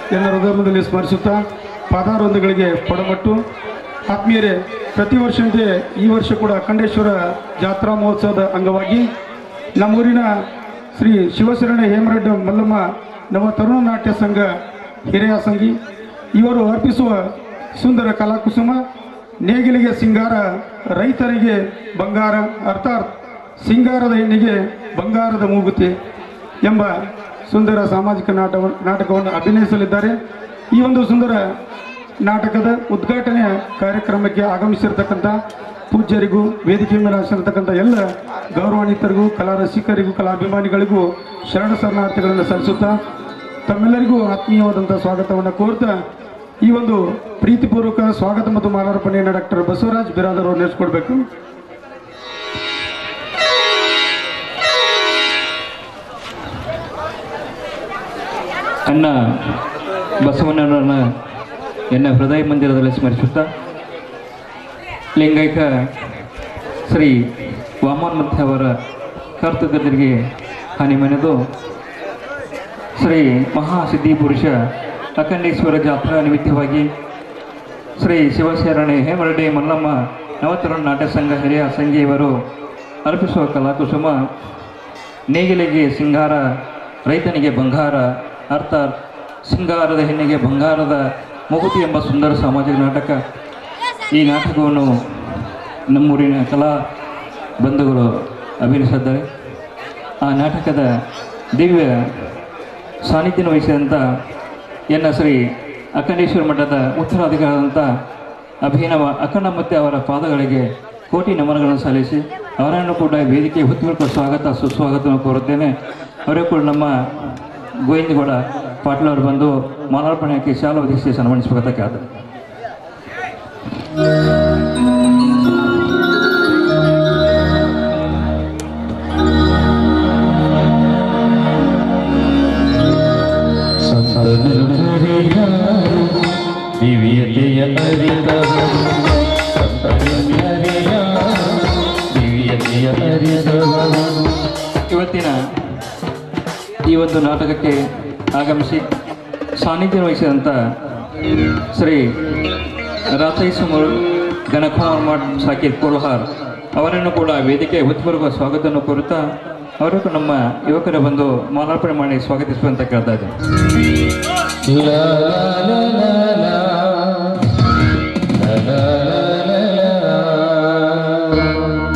ಎಲ್ಲ ಹೃದಯದಲ್ಲಿ ಸ್ಮರಿಸುತ್ತಾ ಪಾದಾರೊಂದುಗಳಿಗೆ ಪಡಮಟ್ಟು ಆತ್ಮೀಯರೇ ಪ್ರತಿ ವರ್ಷದಂತೆ ಈ ವರ್ಷ ಕೂಡ ಅಖಂಡೇಶ್ವರ ಜಾತ್ರಾ ಮಹೋತ್ಸವದ ಅಂಗವಾಗಿ ನಮ್ಮೂರಿನ ಶ್ರೀ ಶಿವಶರಣ ಹೇಮರೆಡ್ಡಿ ಮಲ್ಲಮ್ಮ ನವ ತರುಣ ನಾಟ್ಯ ಸಂಘ ಹಿರಿಯ ಸಂಘಿ ಇವರು ಅರ್ಪಿಸುವ ಸುಂದರ ಕಲಾಕುಸುಮ ನೇಗಿಲಿಗೆ ಸಿಂಗಾರ ರೈತರಿಗೆ ಬಂಗಾರ ಅರ್ಥಾತ್ ಸಿಂಗಾರದ ಹೆಣ್ಣಿಗೆ ಬಂಗಾರದ ಮೂಗುತಿ ಎಂಬ ಸುಂದರ ಸಾಮಾಜಿಕ ನಾಟಕ ನಾಟಕವನ್ನು ಅಭಿನಯಿಸಲಿದ್ದಾರೆ ಈ ಒಂದು ಸುಂದರ ನಾಟಕದ ಉದ್ಘಾಟನೆಯ ಕಾರ್ಯಕ್ರಮಕ್ಕೆ ಆಗಮಿಸಿರ್ತಕ್ಕಂಥ ಪೂಜ್ಯರಿಗೂ ವೇದಿಕೆ ಮೇಲೆ ಹಾಸಿರ್ತಕ್ಕಂಥ ಎಲ್ಲ ಗೌರವಾನ್ವಿತರಿಗೂ ಕಲಾ ರಸಿಕರಿಗೂ ಕಲಾಭಿಮಾನಿಗಳಿಗೂ ಶರಣ ಶರಣಾರ್ಥಿಗಳನ್ನು ಸಲ್ಲಿಸುತ್ತಾ ತಮ್ಮೆಲ್ಲರಿಗೂ ಆತ್ಮೀಯವಾದಂಥ ಸ್ವಾಗತವನ್ನು ಕೋರ್ತಾ ಈ ಒಂದು ಪ್ರೀತಿಪೂರ್ವಕ ಸ್ವಾಗತ ಮತ್ತು ಮಾಲಾರ್ಪಣೆಯನ್ನು ಡಾಕ್ಟರ್ ಬಸವರಾಜ್ ಬಿರಾದರ್ ಅವರು ನಡೆಸ್ಕೊಡ್ಬೇಕು ಅನ್ನ ಬಸವಣ್ಣನವರನ್ನ ಎನ್ನ ಹೃದಯ ಮಂದಿರದಲ್ಲಿ ಸ್ಮರಿಸುತ್ತಾ ಲಿಂಗೈಕ ಶ್ರೀ ವಾಮನಮೂರ್ತಿ ಅವರ ಕರ್ತೃಗದರಿಗೆ ಹಾನಿ ಮನೆದು ಶ್ರೀ ಮಹಾಸಿದ್ಧಿ ಪುರುಷ ಅಖಂಡೇಶ್ವರ ಜಾತ್ರಾ ನಿಮಿತ್ತವಾಗಿ ಶ್ರೀ ಶಿವಶರಣೆ ಹೇಮರಡ್ಡಿ ಮಲ್ಲಮ್ಮ ನವತರುಣ ನಾಟ್ಯ ಸಂಘ ಹಿರಿಯ ಸಂಘಿಯವರು ಅರ್ಪಿಸುವ ಕಲಾಕುಸುಮ ನೇಗಿಲಿಗೆ ಸಿಂಗಾರ ರೈತನಿಗೆ ಬಂಗಾರ ಅರ್ಥಾತ್ ಸಿಂಗಾರದ ಹೆಣ್ಣಿಗೆ ಬಂಗಾರದ ಮುಗುತಿ ಎಂಬ ಸುಂದರ ಸಾಮಾಜಿಕ ನಾಟಕ ಈ ನಾಟಕವನ್ನು ನಮ್ಮೂರಿನ ಕಲಾ ಬಂಧುಗಳು ಅಭಿನಯಿಸಿದ್ದಾರೆ ಆ ನಾಟಕದ ದಿವ್ಯ ಸಾನ್ನಿಧ್ಯ ವಹಿಸಿದಂಥ ಎನ್ನ ಶ್ರೀ ಅಖಂಡೇಶ್ವರ ಮಠದ ಉತ್ತರಾಧಿಕಾರದಂಥ ಅಭಿನವ ಅಖಂಡ ಮತ್ತೆ ಅವರ ಪಾದಗಳಿಗೆ ಕೋಟಿ ನಮನಗಳನ್ನು ಸಲ್ಲಿಸಿ ಅವರನ್ನು ಕೂಡ ವೇದಿಕೆ ಹುತ್ತುವರ್ಕ ಸ್ವಾಗತ ಸುಸ್ವಾಗತವನ್ನು ಕೋರುತ್ತೇನೆ ಅವರೇ ಕೂಡ ನಮ್ಮ ಗೋವಿಂದಗೌಡ ಪಾಟೀಲ್ ಅವರು ಬಂದು ಮಾಲಾರ್ಪಣೆಗೆ ಶಾಲಾ ಒದಗಿಸಿ ಸನ್ಮಾನಿಸಬೇಕಂತ ಕೇಳ್ತಾರೆ ದಿವ್ಯತೆಯ ಅರಿತವರು ಸಂತತಿಯರಿಯ ದಿವ್ಯತೆಯ ಅರಿತವರು ಇವತ್ತಿನ ಈ ಒಂದು ನಾಟಕಕ್ಕೆ ಆಗಮಿಸಿ ಸಾನ್ನಿಧ್ಯ ವಹಿಸಿದಂಥ ಶ್ರೀ ರಾಥೈಸುಮರು ಗಣಕುಮಾರ್ ಮಠ್ ಸಾಕಿರ್ ಕೋಲ್ಹಾರ್ ಅವರನ್ನು ಕೂಡ ವೇದಿಕೆ ಹುತ್ತುವರೆಗುವ ಸ್ವಾಗತವನ್ನು ಕೋರುತ್ತಾ ಅವರಿಗೂ ನಮ್ಮ ಯುವಕರ ಬಂದು ಮಾಲಾರ್ಪಣೆ ಮಾಡಿ ಸ್ವಾಗತಿಸುವಂತ ಕೇಳ್ತಾ ಇದ್ದೇನೆ ಲಾ ಲಾ ಲಾ ಲಾ ಲಾ. ಲಾ ಲಾ ಲಾ ಲಾ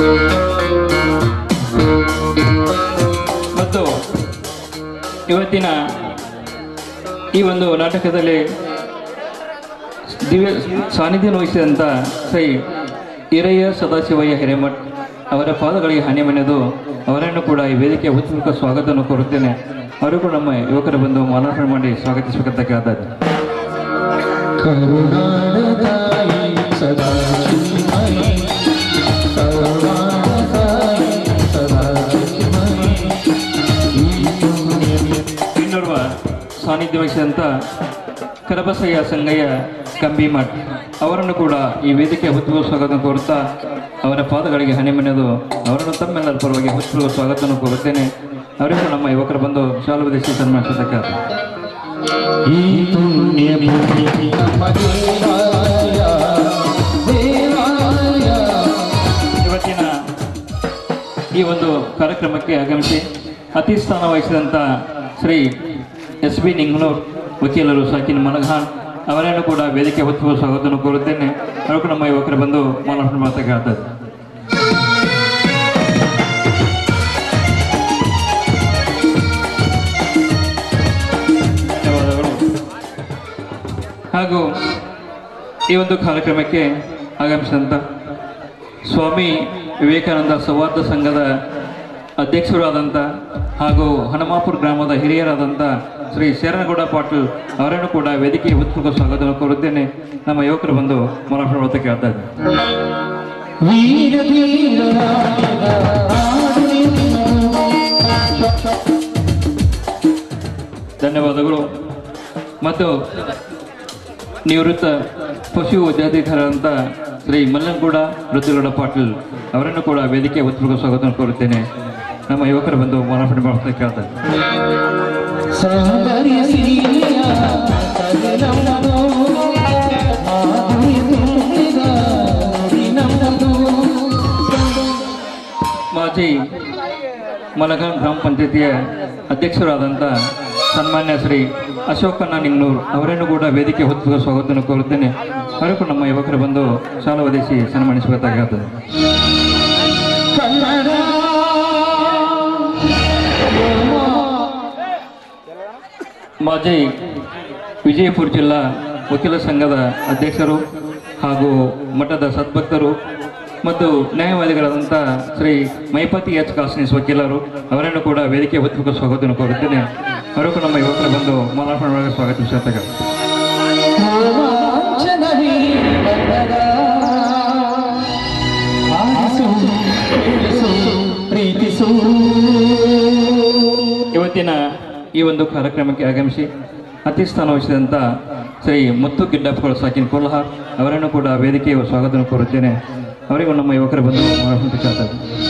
ಮತ್ತು ಇವತ್ತಿನ ಈ ಒಂದು ನಾಟಕದಲ್ಲಿ ದಿವ್ಯ ಸಾನ್ನಿಧ್ಯ ವಹಿಸಿದಂಥ ಶ್ರೀ ಹಿರಯ್ಯ ಸದಾಶಿವಯ್ಯ ಹಿರೇಮಠ್ ಅವರ ಪಾದಗಳಿಗೆ ಹಾನಿ ಮನೆದು ಅವರನ್ನು ಕೂಡ ಈ ವೇದಿಕೆ ಉತ್ಪೂರ್ವಕ ಸ್ವಾಗತವನ್ನು ಕೋರುತ್ತೇನೆ ಅವರಿಗೂ ನಮ್ಮ ಯುವಕರು ಬಂದು ಮಾಲಾರ್ಪಣೆ ಮಾಡಿ ಸ್ವಾಗತಿಸಬೇಕಂತ ಕೇಳ್ತಾ ಇದ್ದೀನಿ ಕರುಣಾಳತಾಯಿ ಸದಾ ಚಿನ್ಮಯಿ ಕರುಣಾಳತಾಯಿ ಸದಾ ಚಿನ್ಮಯಿ ಈ ಪುಣ್ಯ ಇನ್ನೋರ್ವ ಸಾನ್ನಿಧ್ಯ ವಹಿಸಿದಂಥ ಕರಬಸಯ್ಯ ಸಂಗಯ್ಯ ಕಂಬಿಮಠ್ ಅವರನ್ನು ಕೂಡ ಈ ವೇದಿಕೆ ಹುತ್ತುವ ಸ್ವಾಗತ ಕೋರುತ್ತಾ ಅವರ ಪಾದಗಳಿಗೆ ಹನಿ ಮನೆದು ಅವರನ್ನು ತಮ್ಮೆಲ್ಲರ ಪರವಾಗಿ ಹುತ್ತುವ ಸ್ವಾಗತವನ್ನು ಕೋರುತ್ತೇನೆ ಅವರಿಗೂ ನಮ್ಮ ಯುವಕರು ಬಂದು ಶಾಲು ವಿದೇಶಿ ಸನ್ಮಾನಿಸತಕ್ಕ ಈ ಪುಣ್ಯ ಭೂಮಿ ನಮ್ಮ ದೇವಾಲಯ ದೇವಾಲಯ ಇವತ್ತಿನ ಈ ಒಂದು ಕಾರ್ಯಕ್ರಮಕ್ಕೆ ಆಗಮಿಸಿ ಅತಿ ಸ್ಥಾನ ವಹಿಸಿದಂಥ ಶ್ರೀ ಎಸ್ ಬಿ ನಿಂಗ್ನೂರ್ ವಕೀಲರು ಸಾಕಿನ್ ಮನಘಾನ್ ಅವರನ್ನು ಕೂಡ ವೇದಿಕೆ ಹೊತ್ತುವ ಸ್ವಾಗತವನ್ನು ಕೋರುತ್ತೇನೆ ಅವರಿಗೂ ನಮ್ಮ ಯುವಕರು ಬಂದು ಮಾಲಾರ್ಪಣೆ ಮಾಡ್ತಾ ಹೇಳ್ತಾರೆ ಧನ್ಯವಾದಗಳು ಹಾಗೂ ಈ ಒಂದು ಕಾರ್ಯಕ್ರಮಕ್ಕೆ ಆಗಮಿಸಿದಂಥ ಸ್ವಾಮಿ ವಿವೇಕಾನಂದ ಸೌಹಾರ್ದ ಸಂಘದ ಅಧ್ಯಕ್ಷರಾದಂಥ ಹಾಗೂ ಹನುಮಾಪುರ ಗ್ರಾಮದ ಹಿರಿಯರಾದಂಥ ಶ್ರೀ ಶರಣಗೌಡ ಪಾಟೀಲ್ ಅವರನ್ನು ಕೂಡ ವೇದಿಕೆ ಉತ್ಸುಕ ಸ್ವಾಗತವನ್ನು ಕೋರುತ್ತೇನೆ ನಮ್ಮ ಯುವಕರು ಬಂದು ಮಾಲಾರ್ಪಣೆ ಮಾಡ್ತಾ ಕೇಳ್ತಾ ಇದ್ದಾರೆ ವೀರ ಧೀರರಾದ ಆಡುವೆನು. ಧನ್ಯವಾದಗಳು ಮತ್ತು ನಿವೃತ್ತ ಪಶು ವೈದ್ಯಾಧಿಕಾರಂತ ಶ್ರೀ ಮಲ್ಲನಗೌಡ ರುದ್ರಗೌಡ ಪಾಟೀಲ್ ಅವರನ್ನು ಕೂಡ ವೇದಿಕೆ ಉತ್ಪೂರ್ವ ಸ್ವಾಗತ ಕೋರುತ್ತೇನೆ ನಮ್ಮ ಯುವಕರು ಬಂದು ಮಾಲಾರ್ಪಣೆ ಮಾಡ್ತಾ ಕೇಳ್ತಾರೆ ಸೌಂದರ್ಯ ಸಿರಿಯ ಮಲಗಾಂ ಗ್ರಾಮ ಪಂಚಾಯತಿಯ ಅಧ್ಯಕ್ಷರಾದಂಥ ಸನ್ಮಾನ್ಯ ಶ್ರೀ ಅಶೋಕಣ್ಣ ನಿಂಗ್ನೂರ್ ಅವರನ್ನು ಕೂಡ ವೇದಿಕೆ ಹೊತ್ತು ಸ್ವಾಗತವನ್ನು ಕೋರುತ್ತೇನೆ ಅವರಿಗೂ ನಮ್ಮ ಯುವಕರು ಬಂದು ಶಾಲಾ ಒದಗಿಸಿ ಸನ್ಮಾನಿಸಬೇಕಾಗುತ್ತದೆ ಕನ್ನಡ ಮಾಜಿ ವಿಜಯಪುರ ಜಿಲ್ಲಾ ವಕೀಲ ಸಂಘದ ಅಧ್ಯಕ್ಷರು ಹಾಗೂ ಮಠದ ಸದ್ಭಕ್ತರು ಮತ್ತು ನ್ಯಾಯವಾದಿಗಳಾದಂಥ ಶ್ರೀ ಮೈಪತಿ ಎಚ್ ಕಾಸ್ನಿಸ್ ವಕೀಲರು ಅವರನ್ನು ಕೂಡ ವೇದಿಕೆ ಹೊತ್ತು ಸ್ವಾಗತವನ್ನು ಕೋರುತ್ತೇನೆ ಅವರಿಗೂ ನಮ್ಮ ಯುವಕರು ಬಂದು ಮಾಲಾರ್ಪಣೆಯೊಳಗೆ ಸ್ವಾಗತಿಸುತ್ತಾರೆ ರೋಮಾಂಚನವೇ ಕನ್ನಡ ಆಲಿಸು ಕೇಳಿಸು ಪ್ರೀತಿಸು ಇವತ್ತಿನ ಈ ಒಂದು ಕಾರ್ಯಕ್ರಮಕ್ಕೆ ಆಗಮಿಸಿ ಅತಿಸ್ಥಾನ ವಹಿಸಿದಂಥ ಶ್ರೀ ಮುತ್ತು ಗಿಡ್ಡಪ್ಪಗಳು ಸಾಕಿನ ಕೋಲ್ಹಾರ್ ಅವರನ್ನು ಕೂಡ ವೇದಿಕೆಯ ಸ್ವಾಗತವನ್ನು ಕೋರುತ್ತೇನೆ ಅವರಿಗೂ ನಮ್ಮ ಯುವಕರು ಬಂದು ಮಾತಾಡ್ತಾರೆ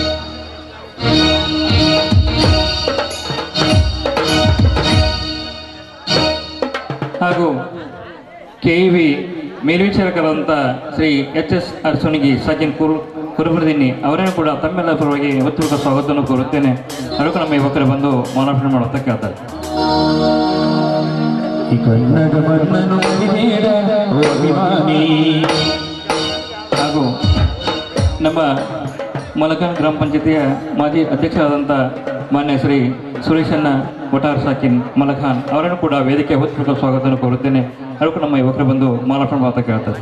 ಹಾಗೂ ಕೆ ಇ ವಿ ಮೇಲ್ವಿಚಾರಕರಾದಂಥ ಶ್ರೀ ಎಚ್ ಎಸ್ ಅರ್ಸೋಣಿಗಿ ಸಚಿನ್ ಕುರು ಕುರುಬರದಿನ್ನಿ ಅವರನ್ನು ಕೂಡ ತಮ್ಮೆಲ್ಲ ಪರವಾಗಿ ಒತ್ತುಕ ಸ್ವಾಗತವನ್ನು ಕೋರುತ್ತೇನೆ ಅದಕ್ಕೂ ನಮ್ಮ ಯುವಕರು ಬಂದು ಮಾಲಾರ್ಪಣೆ ಮಾಡುತ್ತಾ ಕೇಳ್ತಾರೆ ಈ ಕನ್ನಡ ಮಣ್ಣನು ಬೇಡ ಓ ಅಭಿಮಾನಿ ಹಾಗೂ ನಮ್ಮ ಮಲಕನ್ ಗ್ರಾಮ ಪಂಚಾಯತಿಯ ಮಾಜಿ ಅಧ್ಯಕ್ಷರಾದಂಥ ಮಾನ್ಯ ಶ್ರೀ ಸುರೇಶಣ್ಣ ಒಟಾರ್ ಸಾಕಿನ್ ಮಲಖಾನ್ ಅವರನ್ನು ಕೂಡ ವೇದಿಕೆ ಹೊತ್ತು ಸ್ವಾಗತವನ್ನು ಕೋರುತ್ತೇನೆ ಅದಕ್ಕೂ ನಮ್ಮ ಯುವಕರು ಬಂದು ಮಾಲಾರ್ಪಣೆ ಮಾಡುತ್ತಾ ಕೇಳ್ತಾರೆ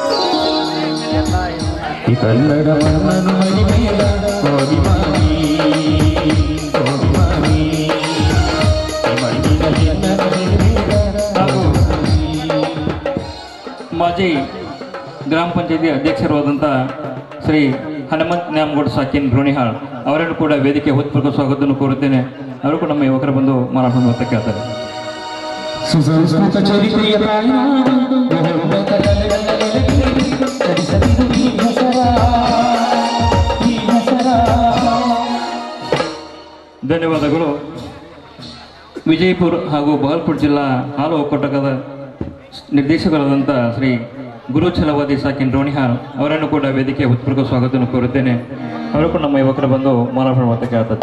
ಈ ಕನ್ನಡ ಮಣ್ಣನು ಬೇಡ ಓ ಅಭಿಮಾನಿ ಓ ಅಭಿಮಾನಿ ಈ ಮಣ್ಣಿನ ಹೆಣ್ಣನು ಬೇಡ ಹಾಗೂ ಮಾಜಿ ಗ್ರಾಮ ಪಂಚಾಯತಿ ಅಧ್ಯಕ್ಷರಾದಂಥ ಶ್ರೀ ಹನುಮಂತ್ ನ್ಯಾಮಗೌಡ ಸಾಕಿನ್ ರೋಣಿಹಾಳ್ ಅವರನ್ನು ಕೂಡ ವೇದಿಕೆ ಹೊತ್ತು ಸ್ವಾಗತವನ್ನು ಕೋರುತ್ತೇನೆ ಅವರು ಕೂಡ ನಮ್ಮ ಯುವಕರು ಬಂದು ಮಾಲಾರ್ಪಣೆ ಮಾಡುತ್ತಾ ಕೇಳ್ತಾರೆ ಸುಸಂಸ್ಕೃತ ಚರಿತ್ರೆಯ ತಾಯ್ನಾಡು ಬಹುಮತ ಕಲೆಗಳ ನೆಲೆಗಿರಿ ಕಡಿಸದಿರು ಈ ಹೆಸರ ಈ ಹೆಸರ ಧನ್ಯವಾದಗಳು ವಿಜಯಪುರ ಹಾಗೂ ಬಹಲ್ಪುರ ಜಿಲ್ಲಾ ಹಾಲು ಒಕ್ಕೂಟದ ನಿರ್ದೇಶಕರಾದಂಥ ಶ್ರೀ ಗುರು ಛಲವಾದಿ ಸಾಕಿನ್ ರೋಣಿಹಾರ್ ಅವರನ್ನು ಕೂಡ ವೇದಿಕೆ ಉತ್ಪೂರ್ವ ಸ್ವಾಗತವನ್ನು ಕೋರುತ್ತೇನೆ ಅವರು ಕೂಡ ನಮ್ಮ ಯುವಕರು ಬಂದು ಮಾಲಾರ್ಪಣೆ ಮಾಡ್ತಾ ಕೇಳ್ತಾರೆ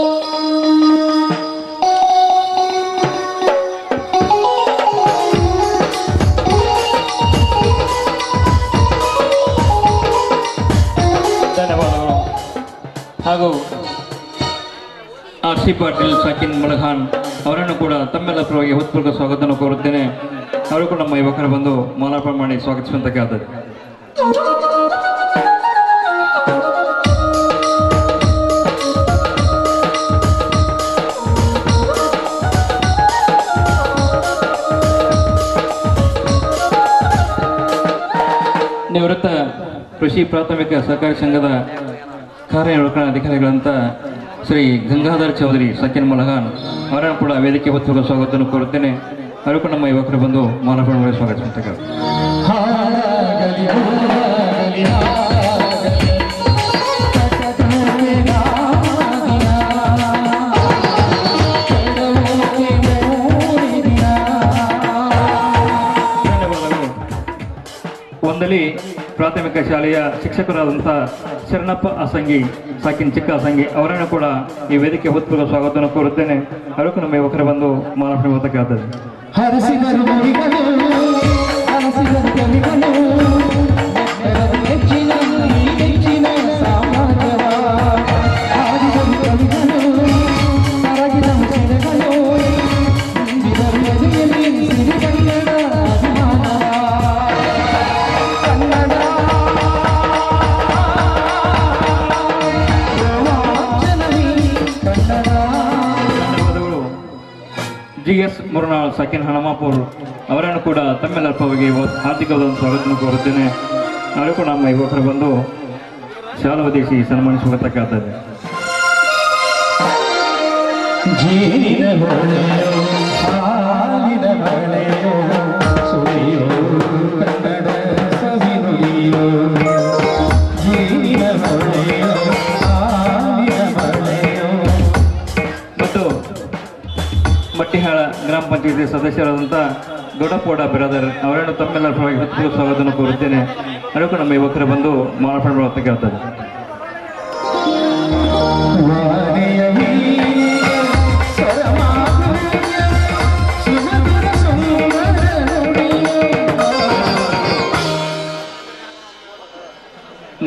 ಧನ್ಯವಾದಗಳು ಹಾಗೂ ಆರ್ ಸಿ ಪಾಟೀಲ್ ಸಾಕಿನ್ ಮಲಖಾನ್ ಅವರನ್ನು ಕೂಡ ತಮ್ಮೆಲ್ಲ ಪರವಾಗಿ ಹೃತ್ಪೂರ್ವಕ ಸ್ವಾಗತವನ್ನು ಕೋರುತ್ತೇನೆ ಅವರು ಕೂಡ ನಮ್ಮ ಯುವಕರು ಬಂದು ಮಾಲಾರ್ಪಣೆ ಮಾಡಿ ಸ್ವಾಗತಿಸುವಂತ ಕೇಳ್ತಾರೆ ನಿವೃತ್ತ ಕೃಷಿ ಪ್ರಾಥಮಿಕ ಸಹಕಾರಿ ಸಂಘದ ಕಾರ್ಯನಿರ್ವಹಣಾ ಅಧಿಕಾರಿಗಳಂತ ಶ್ರೀ ಗಂಗಾಧರ್ ಚೌಧರಿ ಸಚಿನ್ ಮಲಹಾನ್ ಅವರನ್ನು ಕೂಡ ವೇದಿಕೆ ಹೊತ್ತು ಸ್ವಾಗತವನ್ನು ಕೋರುತ್ತೇನೆ ಅವರು ಕೂಡ ನಮ್ಮ ಯುವಕರು ಬಂದು ಮಾಲಾರ್ಪಣೆ ಮಾಡಿ ಸ್ವಾಗತಿಸುವಂತ ಕೇಳ್ತಾರೆ ಹಾಡಗಲಿ ಹೋಗಲಿ ಹಾಡಗಲಿ ಕಟಕಟೆ ನಾದಿನ ಕೆಡವೋಕೆ ನೋಡಿದಿನ ಧನ್ಯವಾದಗಳು ಒಂದಲ್ಲಿ ಪ್ರಾಥಮಿಕ ಶಾಲೆಯ ಶಿಕ್ಷಕರಾದಂಥ ಶರಣಪ್ಪ ಅಸಂಗಿ ಸಾಕಿನ್ ಚಿಕ್ಕ ಅಸಂಗಿ ಅವರನ್ನು ಕೂಡ ಈ ವೇದಿಕೆ ಹೊತ್ತು ಸ್ವಾಗತವನ್ನು ಕೋರುತ್ತೇನೆ ಅವರಿಗೂ ನಮ್ಮ ಯುವಕರು ಬಂದು ಮಾಲಾರ್ಪಣೆ ಮಾಡ್ತಾ ಕೇಳ್ತಾರೆ ಹರಸಿದರು ಮುರಿಗಳು ಹರಸಿದರು ಕವಿಗಳು ಬೆಟ್ಟರದು ಹೆಚ್ಚಿನ ಈ ಹೆಚ್ಚಿನ ಸಾಮ್ರಾಜ್ಯವ ಹಾಡಿದರು ಕವಿಗಳು ಕರಗಿದ ಮುಸಿರಗಳು ತುಂಬಿದರು ಎದೆಯಲ್ಲಿ ಸಿರಿಗನ್ನಡ ಅಭಿಮಾನವ ಕನ್ನಡ ರೋಮಾಂಚನವೇ ಕನ್ನಡ ಧನ್ಯವಾದಗಳು ಜಿ ಎಸ್ ಮುರುನಾಳ್ ಸಕಿನ್ ಹಣಮಾಪುರ್ ಅವರನ್ನು ಕೂಡ ತಮ್ಮೆಲ್ಲರ ಪರವಾಗಿ ಹಾರ್ದಿಕವಾದ ಸ್ವಾಗತವನ್ನು ಕೋರುತ್ತೇನೆ ಅವರು ಕೂಡ ನಮ್ಮ ಯುವಕರು ಬಂದು ಶಾಲಾ ಒದಗಿಸಿ ಸನ್ಮಾನಿಸುವಂತ ಕೇಳ್ತಾ ಇದ್ದಾರೆ ಜೀನಿನ ಹೊಳೆಯೋ ಹಾಲಿನ ಹೊಳೆಯೋ ಸುಳಿಯೋ ಕನ್ನಡ ಸವಿನುಲಿಯೋ ಜೀನಿನ ಹೊಳೆಯೋ ಹಾಲಿನ ಹೊಳೆಯೋ ಮತ್ತು ಮಟ್ಟಿಹಾಳ ಗ್ರಾಮ ಪಂಚಾಯತಿ ಸದಸ್ಯರಾದಂಥ ದೊಡ್ಡಪೋಡ ಬಿರಾದರ್ ಅವರನ್ನು ತಮ್ಮೆಲ್ಲರ ಪರವಾಗಿ ಹತ್ತು ಸ್ವಾಗತವನ್ನು ಕೋರುತ್ತೇನೆ ಅದಕ್ಕೂ ನಮ್ಮ ಯುವಕರು ಬಂದು ಮಾಲಾರ್ಪಣೆ ಮಾಡುವಂತ ಕೇಳ್ತಾರೆ ವಾನೆಯ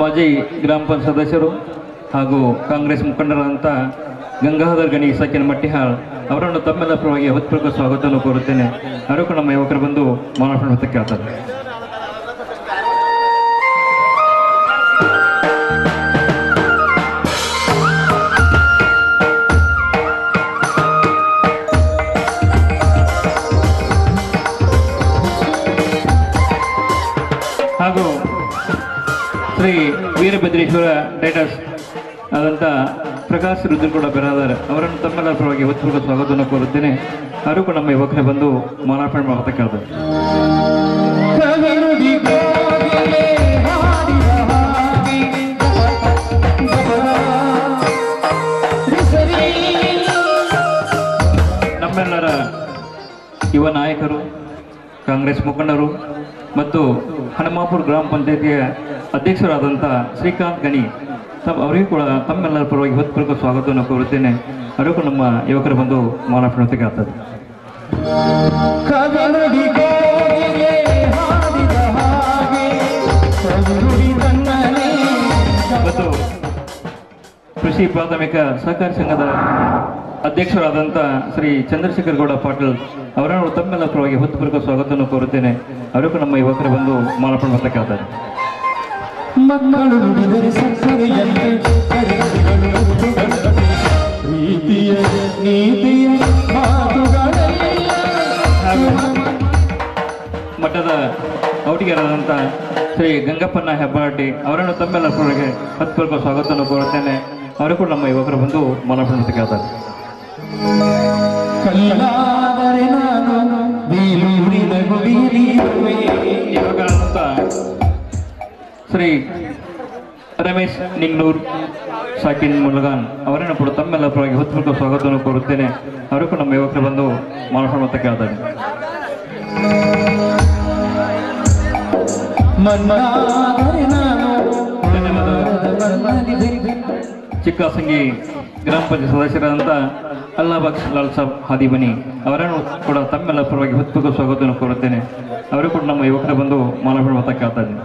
ಮಾಜಿ ಗ್ರಾಮ ಪಂಚಾಯತ್ ಸದಸ್ಯರು ಹಾಗೂ ಕಾಂಗ್ರೆಸ್ ಮುಖಂಡರಾದಂಥ ಗಂಗಾಧರ್ ಗಣಿ ಸಕಿನ ಮಟ್ಟಿಹಾಳ್ ಅವರನ್ನು ತಮ್ಮೆಲ್ಲ ಪರವಾಗಿ ಹೃತ್ಪೂರ್ವಕ ಸ್ವಾಗತವನ್ನು ಕೋರುತ್ತೇನೆ ಅವರಿಗೂ ನಮ್ಮ ಯುವಕರು ಬಂದು ಮಾನವನ ಹೊತ್ತ ಕೇಳ್ತಾರೆ ಹಾಗೂ ಶ್ರೀ ವೀರಭದ್ರೇಶ್ವರ ಡೈಟರ್ಸ್ ಆದಂಥ ಪ್ರಕಾಶ್ ರುದ್ರ ಕೂಡ ಬೆರಾದಾರೆ ಅವರನ್ನು ತಮ್ಮೆಲ್ಲರ ಪರವಾಗಿ ಹೊತ್ತುಪೂರ್ವಕ ಸ್ವಾಗತವನ್ನು ಕೋರುತ್ತೇನೆ ಅವರು ಕೂಡ ನಮ್ಮ ಯುವಕರೇ ಬಂದು ಮಾಲಾರ್ಪಣೆ ಮಾಡ್ತಾ ಕೇಳ್ತಾರೆ ನಮ್ಮೆಲ್ಲರ ಯುವ ನಾಯಕರು ಕಾಂಗ್ರೆಸ್ ಮುಖಂಡರು ಮತ್ತು ಹನುಮಾಪುರ ಗ್ರಾಮ ಪಂಚಾಯತಿಯ ಅಧ್ಯಕ್ಷರಾದಂಥ ಶ್ರೀಕಾಂತ್ ಗಣಿ ತಮ್ಮ ಅವರಿಗೂ ಕೂಡ ತಮ್ಮೆಲ್ಲರ ಪರವಾಗಿ ಹೊತ್ತುಪೂರ್ವಕ ಸ್ವಾಗತವನ್ನು ಕೋರುತ್ತೇನೆ ಅವರಿಗೂ ನಮ್ಮ ಯುವಕರು ಬಂದು ಮಾಲಾರ್ಪಣೆ ಕೇಳ್ತಾರೆ ಮತ್ತು ಕೃಷಿ ಪ್ರಾಥಮಿಕ ಸಹಕಾರಿ ಸಂಘದ ಅಧ್ಯಕ್ಷರಾದಂಥ ಶ್ರೀ ಚಂದ್ರಶೇಖರ್ ಗೌಡ ಪಾಟೀಲ್ ಅವರನ್ನು ತಮ್ಮೆಲ್ಲ ಪರವಾಗಿ ಹೊತ್ತುಪೂರ್ವಕ ಸ್ವಾಗತವನ್ನು ಕೋರುತ್ತೇನೆ ಅವರಿಗೂ ನಮ್ಮ ಯುವಕರು ಬಂದು ಮಾಲಾರ್ಪಣೆ ಮಾಡ್ತಾ ಕೇಳ್ತಾರೆ ಮಕ್ಕಳು ನುಡಿದರೆ ಸಕ್ಕರೆಯಂತೆ ಕರೆಗಳಿಗಳು ಪ್ರೀತಿಯ ನೀತಿಯ ಮಾತುಗಳೆಲ್ಲ ಹಾಗೂ ಮಠದ ಔಟಿಗರಾದಂಥ ಶ್ರೀ ಗಂಗಪ್ಪನ ಹೆಬ್ಬಾಟಿ ಅವರನ್ನು ತಮ್ಮೆಲ್ಲ ಪರವಾಗಿ ಹತ್ತುಪೂರ್ವಕ ಸ್ವಾಗತವನ್ನು ಕೋರುತ್ತೇನೆ ಅವರಿಗೂ ನಮ್ಮ ಯುವಕರು ಬಂದು ಮಾಲಾರ್ಪಣೆ ಮಾಡ್ತಾ ಕೇಳ್ತಾರೆ ಕಲ್ಲಾದರೆ ನಾನು ಬೇಲೂರಿನ ಗುಡಿಯಲ್ಲಿರುವೆ ಯುವಕರಾದಂಥ ಶ್ರೀ ರಮೇಶ್ ನಿಂಗ್ನೂರ್ ಸಾಕಿನ್ ಮುಲ್ಗಾನ್ ಅವರನ್ನು ಕೂಡ ತಮ್ಮೆಲ್ಲ ಪರವಾಗಿ ಹೃತ್ಪೂರ್ವಕ ಸ್ವಾಗತವನ್ನು ಕೋರುತ್ತೇನೆ ಅವರಿಗೂ ನಮ್ಮ ಯುವಕರು ಬಂದು ಮಾಲಾರ್ಪಣೆ ಮಾಡ್ತಾ ಕೇಳ್ತಾರೆ ಮನ್ನಾದರೆ ನಾನು ಚಿಕ್ಕಸಂಗಿ ಗ್ರಾಮ ಪಂಚಾಯತ್ ಸದಸ್ಯರಾದಂಥ ಅಲ್ಲಾಬಕ್ಷ್ ಲಾಲ್ ಸಾಬ್ ಹಾದಿಬನಿ ಅವರನ್ನು ಕೂಡ ತಮ್ಮೆಲ್ಲ ಪರವಾಗಿ ಹೃತ್ಪೂರ್ವಕ ಸ್ವಾಗತವನ್ನು ಕೋರುತ್ತೇನೆ ಅವರು ಕೂಡ ನಮ್ಮ ಯುವಕರು ಬಂದು ಮಾಲಾರ್ಪಣೆ ಮಾಡ್ತಾ ಕೇಳ್ತಾ ಇದ್ದೀನಿ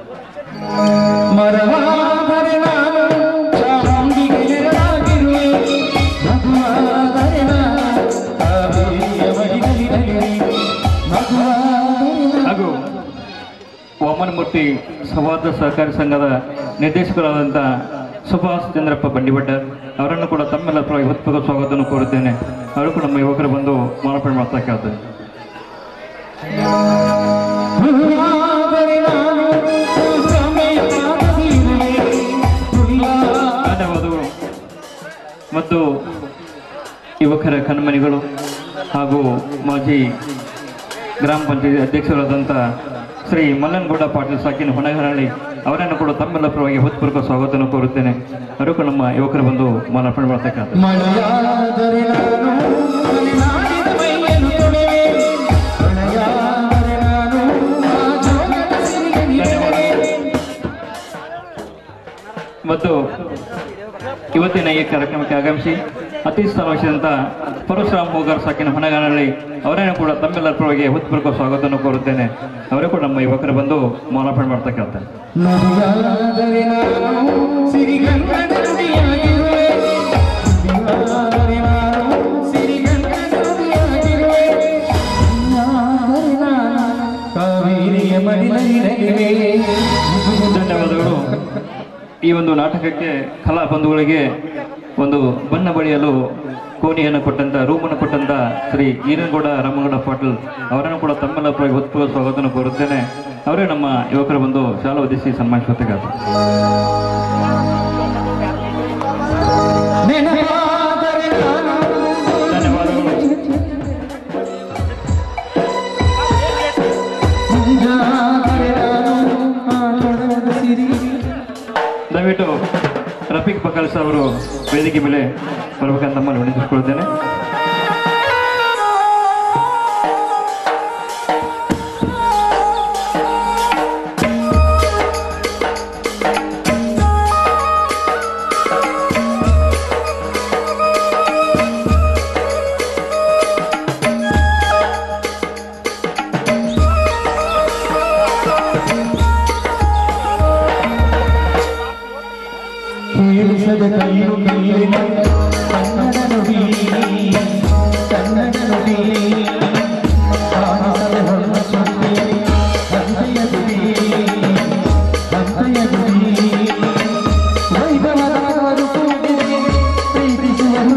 ಮರವಾದರೆ ನಾನು ಚಾಮುಂಡಿಗೆ ನೆರಳಾಗಿರುವೆ ಮಗುವಾದರೆ ನಾನು ಕಾವೇರಿಯ ಬಳಿಗಳಿರಲಿವೆ ಮಗುವಾದರೆ ನಾನು ಹಾಗೂ ವಾಮನಮೂರ್ತಿ ಸಂವಾದ ಸಹಕಾರಿ ಸಂಘದ ನಿರ್ದೇಶಕರಾದಂಥ ಸುಭಾಷ್ ಚಂದ್ರಪ್ಪ ಬಂಡಿಭಟ್ಟರ್ ಅವರನ್ನು ಕೂಡ ತಮ್ಮೆಲ್ಲ ಪರವಾಗಿ ಹೃತ್ಪೂರ್ವಕ ಸ್ವಾಗತವನ್ನು ಕೋರುತ್ತೇನೆ ಅವರು ಕೂಡ ನಮ್ಮ ಯುವಕರು ಬಂದು ಮಾಲಾರ್ಪಣೆ ಮಾಡ್ತಾ ಕೇಳ್ತಾರೆ ಹೂವಾದರೆ ನಾನು ಸಮಯವಾಗದಿರುವೆ ಹುಲ್ಲ ಧನ್ಯವಾದಗಳು ಮತ್ತು ಯುವಕರ ಕಣ್ಮಣಿಗಳು ಹಾಗೂ ಮಾಜಿ ಗ್ರಾಮ ಪಂಚಾಯತ್ ಅಧ್ಯಕ್ಷರಾದಂಥ ಶ್ರೀ ಮಲ್ಲನಗೌಡ ಪಾಟೀಲ್ ಸಾಕಿನ ಹೊಣೆಹರಳ್ಳಿ ಅವರನ್ನು ಕೂಡ ತಮ್ಮೆಲ್ಲ ಪರವಾಗಿ ಹೃತ್ಪೂರ್ವಕ ಸ್ವಾಗತವನ್ನು ಕೋರುತ್ತೇನೆ ಅವರು ಕೂಡ ನಮ್ಮ ಯುವಕರು ಬಂದು ಮಾಲಾರ್ಪಣೆ ಮಾಡ್ತಕ್ಕಂಥ ಮಳೆಯಾದರೆ ನಾನು ಮಲೆನಾಡಿನ ಮೈಯನ್ನು ತೊಳೆವೆ ಮಳೆಯಾದರೆ ನಾನು ಆ ಜೋಗದ ಸಿರಿಗನಿರುವೆ ಮತ್ತು ಇವತ್ತಿನ ಈ ಕಾರ್ಯಕ್ರಮಕ್ಕೆ ಆಗಮಿಸಿ ಅತಿಥಿ ಸ್ಥಾನವಹಿಸಿದಂಥ ಪರಶುರಾಮ್ ಹೋಗರ್ ಸಾಕಿನ ಹೊಣೆಗಾರಳ್ಳಿ ಅವರನ್ನು ಕೂಡ ತಮ್ಮೆಲ್ಲರ ಪರವಾಗಿ ಹೃತ್ಪೂರ್ವಕ ಸ್ವಾಗತವನ್ನು ಕೋರುತ್ತೇನೆ ಅವರು ಕೂಡ ನಮ್ಮ ಯುವಕರು ಬಂದು ಮಾಲಾರ್ಪಣೆ ಮಾಡ್ತಕ್ಕಂಥ ನದಿಯಾದರೆ ನಾನು ಸಿರಿಗಂಗದ ನದಿಯಾಗಿರುವೆ ನದಿಯಾದರೆ ನಾನು ಸಿರಿಗಂಗದ ನದಿಯಾಗಿರುವೆ ನದಿಯಾದರೆ ನಾನು ಕಾವೇರಿಯ ಮಡಿಲಲ್ಲಿರಲಿವೆ ಧನ್ಯವಾದಗಳು ಈ ಒಂದು ನಾಟಕಕ್ಕೆ ಕಲಾ ಬಂಧುಗಳಿಗೆ ಒಂದು ಬಣ್ಣ ಬಳಿಯಲು ಕೋಣೆಯನ್ನು ಕೊಟ್ಟಂತ ರೂಮನ್ನು ಕೊಟ್ಟಂತ ಶ್ರೀ ಈರನಗೌಡ ರಾಮಗೌಡ ಪಾಟೀಲ್ ಅವರನ್ನು ಕೂಡ ತಮ್ಮೆಲ್ಲ ಪರವಾಗಿ ಹೃತ್ಪೂರ್ವಕ ಸ್ವಾಗತವನ್ನು ಕೋರುತ್ತೇನೆ ಅವರೇ ನಮ್ಮ ಯುವಕರು ಬಂದು ಶಾಲಾ ಉದ್ದೇಶಿ ಸನ್ಮಾನಿಸುತ್ತಿದ್ದಾರೆ ನೆನಪಾದರೆ ನಾನು ಧನ್ಯವಾದಗಳು ಮುಂಜಾದರೆ ನಾನು ಆ ಜೋಗದ ಸಿರಿ ದಯವಿಟ್ಟು ರಫೀಕ್ ಬಕಲ್ಸ್ ಅವರು ವೇದಿಕೆ ಮೇಲೆ ಬರ್ಬೇಕಂತ ತಮ್ಮಲ್ಲಿ ವಿನಂತಿಸಿಕೊಳ್ತೇನೆ ನಿಲ್ಲಿಸದ ಕೈಲು ಕೈಲಿನ ಕನ್ನಡ ನುಡಿ ಕನ್ನಡ ನುಡಿ ಕಾಣಿಸದ ಹೊನ್ನ ಸುದ್ದಿ ಹಂತೆಯ ಗುಡಿ ಹಂತೆಯ ಗುಡಿ ವೈಭವದವರು ಕೂಡಿದೆ ಪ್ರೀತಿಸುವರು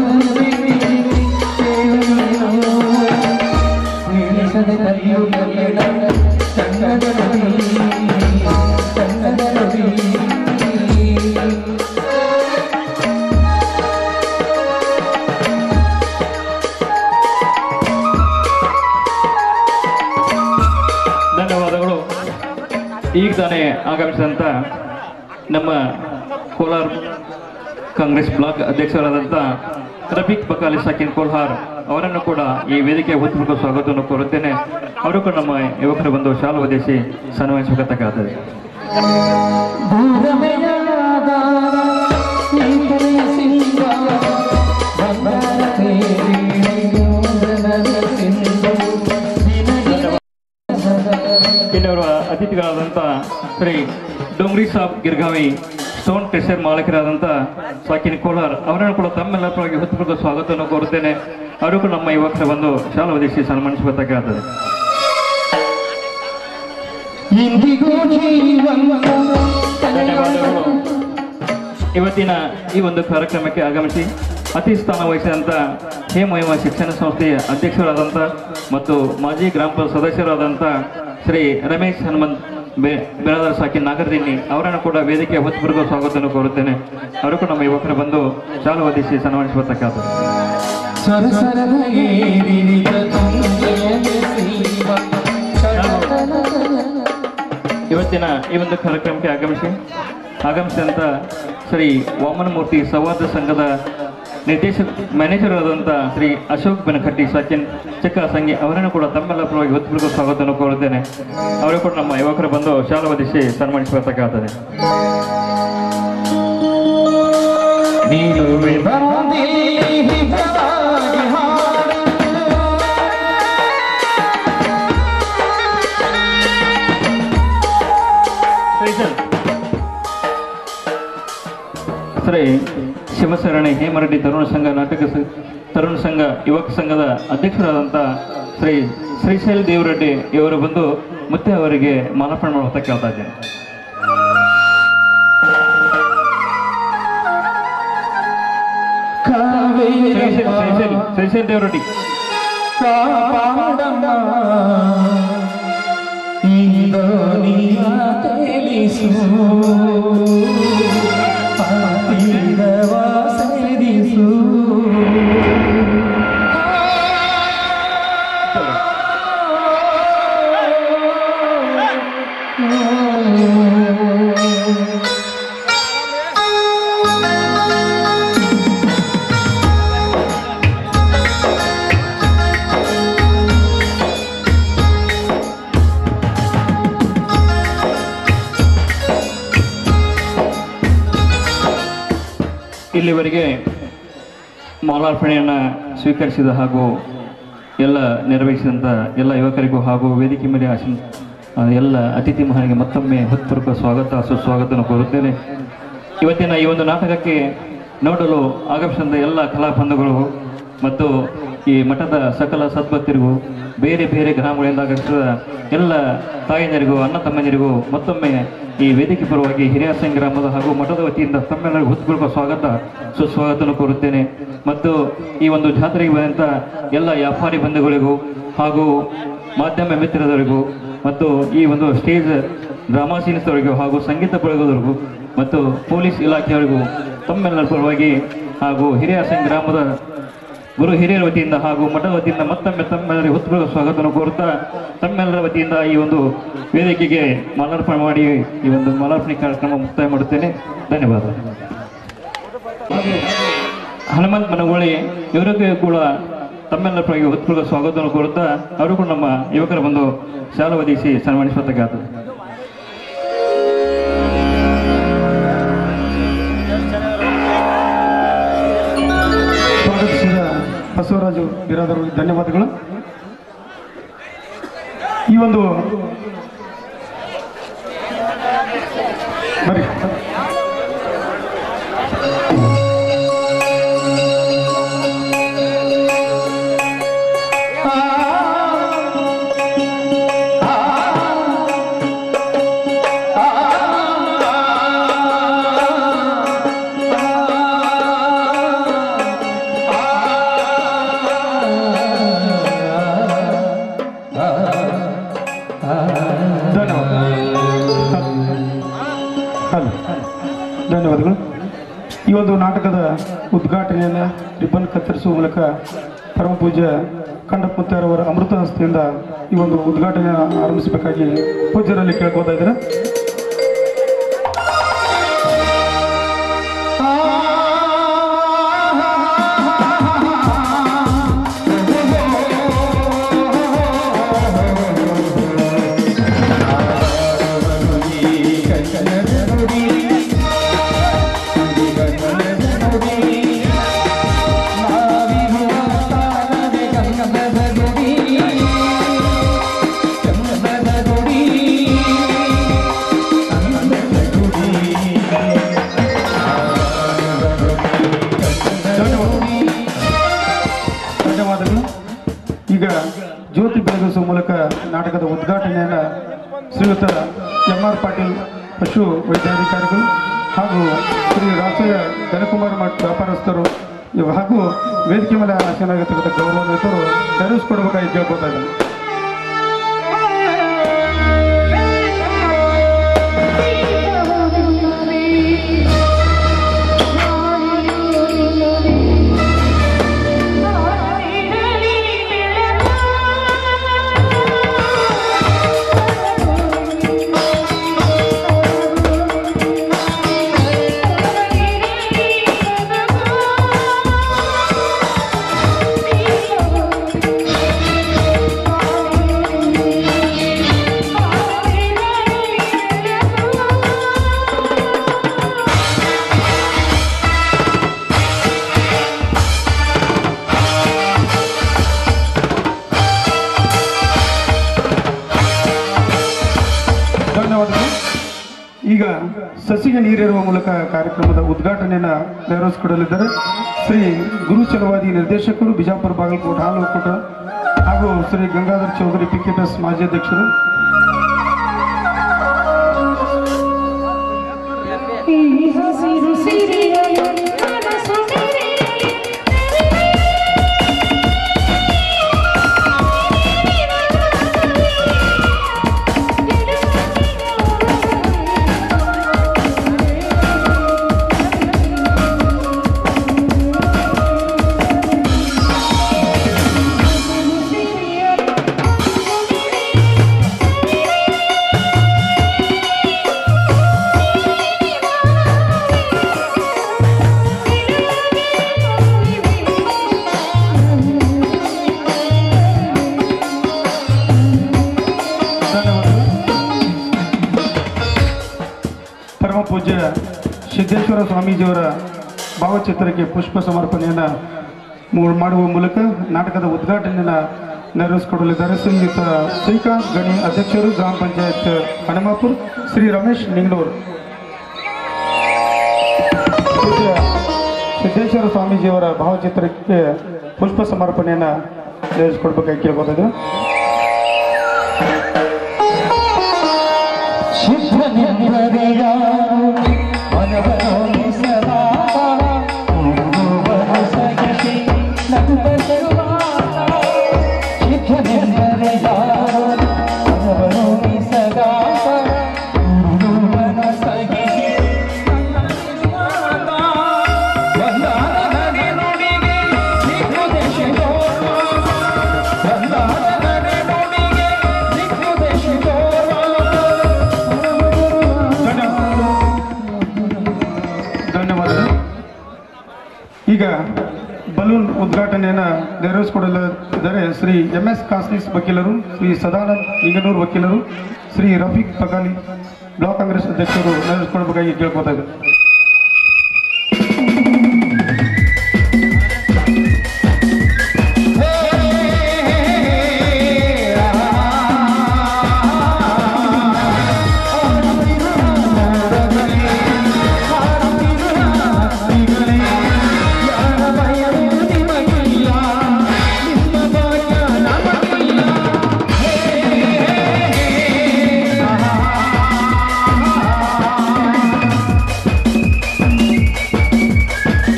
ನಿಲ್ಲಿಸದ ಕೈಲು ಕೈಲಿನ ಕನ್ನಡ ನುಡಿ ಕನ್ನಡ ನುಡಿ ಧನ್ಯವಾದಗಳು ಈಗ ತಾನೇ ಆಗಮಿಸಿದಂಥ ನಮ್ಮ ಕೋಲಾರ ಕಾಂಗ್ರೆಸ್ ಬ್ಲಾಕ್ ಅಧ್ಯಕ್ಷರಾದಂಥ ರಫೀಕ್ ಬಕಾಲಿ ಸಾಕಿನ್ ಕೋಲ್ಹಾರ್ ಅವರನ್ನು ಕೂಡ ಈ ವೇದಿಕೆ ಉತ್ಪೂರ್ವ ಸ್ವಾಗತವನ್ನು ಕೋರುತ್ತೇನೆ ಅವರು ಕೂಡ ನಮ್ಮ ಯುವಕರು ಬಂದು ಶಾಲು ಒದಗಿಸಿ ಸನ್ಮಾನಿಸಬೇಕಾಗುತ್ತದೆ ಇನ್ನವರ ಅತಿಥಿಗಳಾದಂಥ ಶ್ರೀ ಡೋಂಗ್ರಿ ಸಾಬ್ ಗಿರ್ಗಾವಿ ಸ್ಟೋನ್ ಟ್ರೆಷರ್ ಮಾಲೀಕರಾದಂಥ ಸಾಕಿನ್ ಕೋಲಾರ್ ಅವರನ್ನು ಕೂಡ ತಮ್ಮೆಲ್ಲರ ಪರವಾಗಿ ಹೃತ್ಪೂರ್ವಕ ಸ್ವಾಗತವನ್ನು ಕೋರುತ್ತೇನೆ ಅವರು ಕೂಡ ನಮ್ಮ ಯುವಕರು ಬಂದು ಶಾಲು ಒದಗಿಸಿ ಸನ್ಮಾನಿಸಬೇಕಾಗುತ್ತದೆ ಇಂದಿಗೂ ಧನ್ಯವಾದಗಳು ಇವತ್ತಿನ ಈ ಒಂದು ಕಾರ್ಯಕ್ರಮಕ್ಕೆ ಆಗಮಿಸಿ ಅತಿ ಸ್ಥಾನ ವಹಿಸಿದಂಥ ಹೇಮಹಿಮ ಶಿಕ್ಷಣ ಸಂಸ್ಥೆಯ ಅಧ್ಯಕ್ಷರಾದಂಥ ಮತ್ತು ಮಾಜಿ ಗ್ರಾಮ ಪಂಚಾಯತ್ ಸದಸ್ಯರಾದಂಥ ಶ್ರೀ ರಮೇಶ್ ಹನುಮಂತ್ ಬೆ ಬಿರಾದರ್ ಸಾಕಿ ನಾಗರದಿನ್ನಿ ಅವರನ್ನು ಕೂಡ ವೇದಿಕೆ ಹೊತ್ತುಪೂರ್ವ ಸ್ವಾಗತವನ್ನು ಕೋರುತ್ತೇನೆ ಅವರು ಕೂಡ ನಮ್ಮ ಯುವಕರು ಬಂದು ಶಾಲು ಒದಿಸಿ ಸನ್ಮಾನಿಸಬೇಕಾಗುತ್ತದೆ ಸರಸರದ ಏರಿಳಿದ ತುಂಗೆಯ ಸೀಮ ಇವತ್ತಿನ ಈ ಒಂದು ಕಾರ್ಯಕ್ರಮಕ್ಕೆ ಆಗಮಿಸಿ ಆಗಮಿಸಿದಂಥ ಶ್ರೀ ವಾಮನಮೂರ್ತಿ ಸಂವಾದ ಸಂಘದ ನಿರ್ದೇಶಕ ಮ್ಯಾನೇಜರ್ ಆದಂಥ ಶ್ರೀ ಅಶೋಕ್ ಬೆನಕಟ್ಟಿ ಸಚಿನ್ ಚಿಕ್ಕ ಸಂಗಿ ಅವರನ್ನು ಕೂಡ ತಮ್ಮೆಲ್ಲ ಪರವಾಗಿ ಹೊತ್ತುಪೂರ್ವಕ ಸ್ವಾಗತವನ್ನು ಕೋರುತ್ತೇನೆ ಅವರು ಕೂಡ ನಮ್ಮ ಯುವಕರು ಬಂದು ಶಾಲೆ ಒದಿಸಿ ಸನ್ಮಾನಿಸಬೇಕಾಗುತ್ತದೆ ನೀನು ಬಂದಿ ಹಿತವಾಗಿ ಹಾಡು ಸರಿ ಸರ್ ಶ್ರೀ ಶಿವಶರಣೆ ಹೇಮರೆಡ್ಡಿ ತರುಣ ಸಂಘ ನಾಟಕ ಸ- ತರುಣ ಸಂಘ ಯುವಕ ಸಂಘದ ಅಧ್ಯಕ್ಷರಾದಂಥ ಶ್ರೀ ಶ್ರೀಶೈಲ್ ದೇವರೆಡ್ಡಿ ಇವರು ಬಂದು ಮತ್ತೆ ಅವರಿಗೆ ಮಾಲಾರ್ಪಣೆ ಮಾಡುತ್ತಾ ಕೇಳ್ತಾ ಇದ್ದೇನೆ ಕಾವೇರಿ ಶ್ರೀಶೈಲ್ ಶ್ರೀಶೈಲ್ ಶ್ರೀಶೈಲ್ ದೇವರೆಡ್ಡಿ ಕಾಪಾಡಮ್ಮ ಇಂದು ನೀಯ ತಿಳಿಸು ಪಾತೀರವ ಸರಿಸು ಇಲ್ಲಿವರೆಗೆ ಮಾಲಾರ್ಪಣೆಯನ್ನು ಸ್ವೀಕರಿಸಿದ ಹಾಗೂ ಎಲ್ಲ ನೆರವೇರಿಸಿದಂಥ ಎಲ್ಲ ಯುವಕರಿಗೂ ಹಾಗೂ ವೇದಿಕೆ ಮೇಲೆ ಆಸೀನ ಆ, ಎಲ್ಲ ಅತಿಥಿ ಮಹಾನಿಗೆ ಮತ್ತೊಮ್ಮೆ ಹೃತ್ಪೂರ್ವಕ ಸ್ವಾಗತ ಸುಸ್ವಾಗತವನ್ನು ಕೋರುತ್ತೇನೆ ಇವತ್ತಿನ ಈ ಒಂದು ನಾಟಕಕ್ಕೆ ನೋಡಲು ಆಗಮಿಸಿದ ಎಲ್ಲ ಕಲಾ ಬಂಧುಗಳು ಮತ್ತು ಈ ಮಠದ ಸಕಲ ಸದ್ಭಕ್ತರಿಗೂ ಬೇರೆ ಬೇರೆ ಗ್ರಾಮಗಳಿಂದ ಆಗಮಿಸಿದ ಎಲ್ಲ ತಾಯಂದಿರಿಗೂ ಅಣ್ಣ ತಮ್ಮಂದಿರಿಗೂ ಮತ್ತೊಮ್ಮೆ ಈ ವೇದಿಕೆ ಪರವಾಗಿ ಹಿರಿಯ ಗ್ರಾಮದ ಹಾಗೂ ಮಠದ ವತಿಯಿಂದ ತಮ್ಮೆಲ್ಲರಿಗೂ ಹೃತ್ಪೂರ್ವಕ ಸ್ವಾಗತ ಸುಸ್ವಾಗತವನ್ನು ಕೋರುತ್ತೇನೆ ಮತ್ತು ಈ ಒಂದು ಜಾತ್ರೆಗೆ ಬಂದಂಥ ಎಲ್ಲ ವ್ಯಾಪಾರಿ ಬಂಧುಗಳಿಗೂ ಹಾಗೂ ಮಾಧ್ಯಮ ಮಿತ್ರದವರಿಗೂ ಮತ್ತು ಈ ಒಂದು ಸ್ಟೇಜ್ ಡ್ರಾಮಾ ಸೀನಿಸ್ತವರಿಗೂ ಹಾಗೂ ಸಂಗೀತ ಬಳಗದವರಿಗೂ ಮತ್ತು ಪೊಲೀಸ್ ಇಲಾಖೆಯವರಿಗೂ ತಮ್ಮೆಲ್ಲರ ಪರವಾಗಿ ಹಾಗೂ ಹಿರಿಯ ಗ್ರಾಮದ ಗುರು ಹಿರಿಯರ ವತಿಯಿಂದ ಹಾಗೂ ಮಠದ ವತಿಯಿಂದ ಮತ್ತೊಮ್ಮೆ ತಮ್ಮೆಲ್ಲರಿಗೆ ಹುತ್ತುಗಳ ಸ್ವಾಗತವನ್ನು ಕೋರುತ್ತಾ ತಮ್ಮೆಲ್ಲರ ವತಿಯಿಂದ ಈ ಒಂದು ವೇದಿಕೆಗೆ ಮಾಲಾರ್ಪಣೆ ಮಾಡಿ ಈ ಒಂದು ಮಾಲಾರ್ಪಣೆ ಕಾರ್ಯಕ್ರಮ ಮುಕ್ತಾಯ ಮಾಡುತ್ತೇನೆ ಧನ್ಯವಾದ ಹನುಮಂತ್ ಮನಗೋಳಿ ಇವರಿಗೆ ಕೂಡ ತಮ್ಮೆಲ್ಲರ ಪರವಾಗಿ ಹುತ್ತುಗಳ ಸ್ವಾಗತವನ್ನು ಕೋರುತ್ತಾ ಅವರು ಕೂಡ ನಮ್ಮ ಯುವಕರ ಬಂದು ಶಾಲೆ ಒದಗಿಸಿ ಸನ್ಮಾನಿಸಬೇಕಾಗ್ತದೆ ಸ್ವಾಗತಿಸಿದ ಬಸವರಾಜು ಬಿರಾದರು ಧನ್ಯವಾದಗಳು ಈ ಒಂದು ಬರ್ರಿ ಧನ್ಯವಾದ ಹಲೋ ಧನ್ಯವಾದಗಳು ಈ ಒಂದು ನಾಟಕದ ಉದ್ಘಾಟನೆಯನ್ನು ರಿಬ್ಬನ್ ಕತ್ತರಿಸುವ ಮೂಲಕ ಪರಮ ಪೂಜ್ಯ ಕಂಡಪುತ್ತರವರ ಅಮೃತ ಹಸ್ತಿಯಿಂದ ಈ ಒಂದು ಉದ್ಘಾಟನೆ ಆರಂಭಿಸಬೇಕಾಗಿ ಪೂಜ್ಯರಲ್ಲಿ ಕೇಳ್ಕೋತಾ ಇದ್ದಾರೆ ಧನ್ಯವಾದಗಳು ಧನ್ಯವಾದಗಳು ಈಗ ಜ್ಯೋತಿ ಬೆಳಗಿಸುವ ಮೂಲಕ ನಾಟಕದ ಉದ್ಘಾಟನೆಯನ್ನು ಶ್ರೀಯುತ ಎಂ ಆರ್ ಪಾಟೀಲ್ ಪಶು ವೈದ್ಯಾಧಿಕಾರಿಗಳು ಹಾಗೂ ಶ್ರೀ ರಾಷ್ಟ್ರೀಯ ಧನಕುಮಾರ್ ಮಠ್ ವ್ಯಾಪಾರಸ್ಥರು ಇವು ಹಾಗೂ ವೇದಿಕೆ ಮೇಲೆ ಆಸನಾಗಿರ್ತಕ್ಕಂಥ ಗೌರವಾನ್ವಿತರು ನೆರವೇರಿಸ್ಕೊಡ್ಬೇಕಾಗಿ ಕೇಳ್ಕೊತಾ ಇದ್ದಾರೆ ಧನ್ಯವಾದಗಳು ಈಗ ಸಸಿಗೆ ನೀರಿರುವ ಮೂಲಕ ಕಾರ್ಯಕ್ರಮದ ಉದ್ಘಾಟನೆಯನ್ನು ನೆರವೇರಿಸಿಕೊಡಲಿದ್ದಾರೆ ಶ್ರೀ ಗುರು ಚಲವಾದಿ ನಿರ್ದೇಶಕರು ಬಿಜಾಪುರ ಬಾಗಲಕೋಟೆ ಹಾಲು ಒಕ್ಕೂಟ ಹಾಗೂ Shri Gangadhar Chaudhari P K S ಮಾಜಿ ಅಧ್ಯಕ್ಷರು ಹಸಿರು ಸಿರಿಯಲು ಮನಸ್ಸು ಮೆರೆಯಲಿ. ಧನ್ಯವಾದಗಳು ಪರಮ ಪೂಜ್ಯ ಸಿದ್ದೇಶ್ವರ ಸ್ವಾಮೀಜಿಯವರ ಭಾವಚಿತ್ರಕ್ಕೆ ಪುಷ್ಪ ಸಮರ್ಪಣೆಯನ್ನು ಮೂ- ಮಾಡುವ ಮೂಲಕ ನಾಟಕದ ಉದ್ಘಾಟನೆಯನ್ನು ನೆರವೇರಿಸಿಕೊಡಲಿದ್ದಾರೆ ಶ್ರೀಯುತ ಶ್ರೀಕಾಂತ್ ಗಣಿ ಅಧ್ಯಕ್ಷರು ಗ್ರಾಮ ಪಂಚಾಯತ್ ಹನುಮಾಪುರ್ ಶ್ರೀ ರಮೇಶ್ ನಿಂಗ್ನೂರ್ ಪೂಜ್ಯ ಸಿದ್ದೇಶ್ವರ ಸ್ವಾಮೀಜಿಯವರ ಭಾವಚಿತ್ರಕ್ಕೆ ಪುಷ್ಪ ಸಮರ್ಪಣೆಯನ್ನು ನೆರವೇರಿಸಿಕೊಡ್ಬೇಕಾಗಿ ಕೇಳ್ಬೋದಾದ್ರೆ ಶುಭನಿಂದರೆಯ ಮನವನು ಸದಾ ಕೂಡುವನು ಸಹಿಸಿ ನಗುವ ತರುವಾಯ ಶುಭನಿಂದರೆಯ ಮನವನು ಸದಾ ಕೂಡುವನು ಸಹಿಸಿ ವಂದನೆ ನುಡಿಗೆ ದಿಕ್ಕು ದೇಶದೋ ವಂದನೆ ನುಡಿಗೆ ದಿಕ್ಕು ದೇಶದೋ ಧನ್ಯವಾದಗಳು ಈಗ ಬಲೂನ್ ಉದ್ಘಾಟನೆಯನ್ನು ನೆರವೇರಿಸಿಕೊಡಲಿದ್ದಾರೆ ಶ್ರೀ ಎಂ ಎಸ್ ಕಾಸ್ನಿಸ್ ವಕೀಲರು ಶ್ರೀ ಸದಾನಂದ್ ನಿಗನೂರ್ ವಕೀಲರು ಶ್ರೀ ರಫೀಕ್ ಪಗಾಲಿ ಬ್ಲಾಕ್ ಕಾಂಗ್ರೆಸ್ ಅಧ್ಯಕ್ಷರು ನೆರವೇರಿಸಿಕೊಳ್ಬೇಕಾಗಿ ಕೇಳ್ಕೊತಾ ಇದ್ದಾರೆ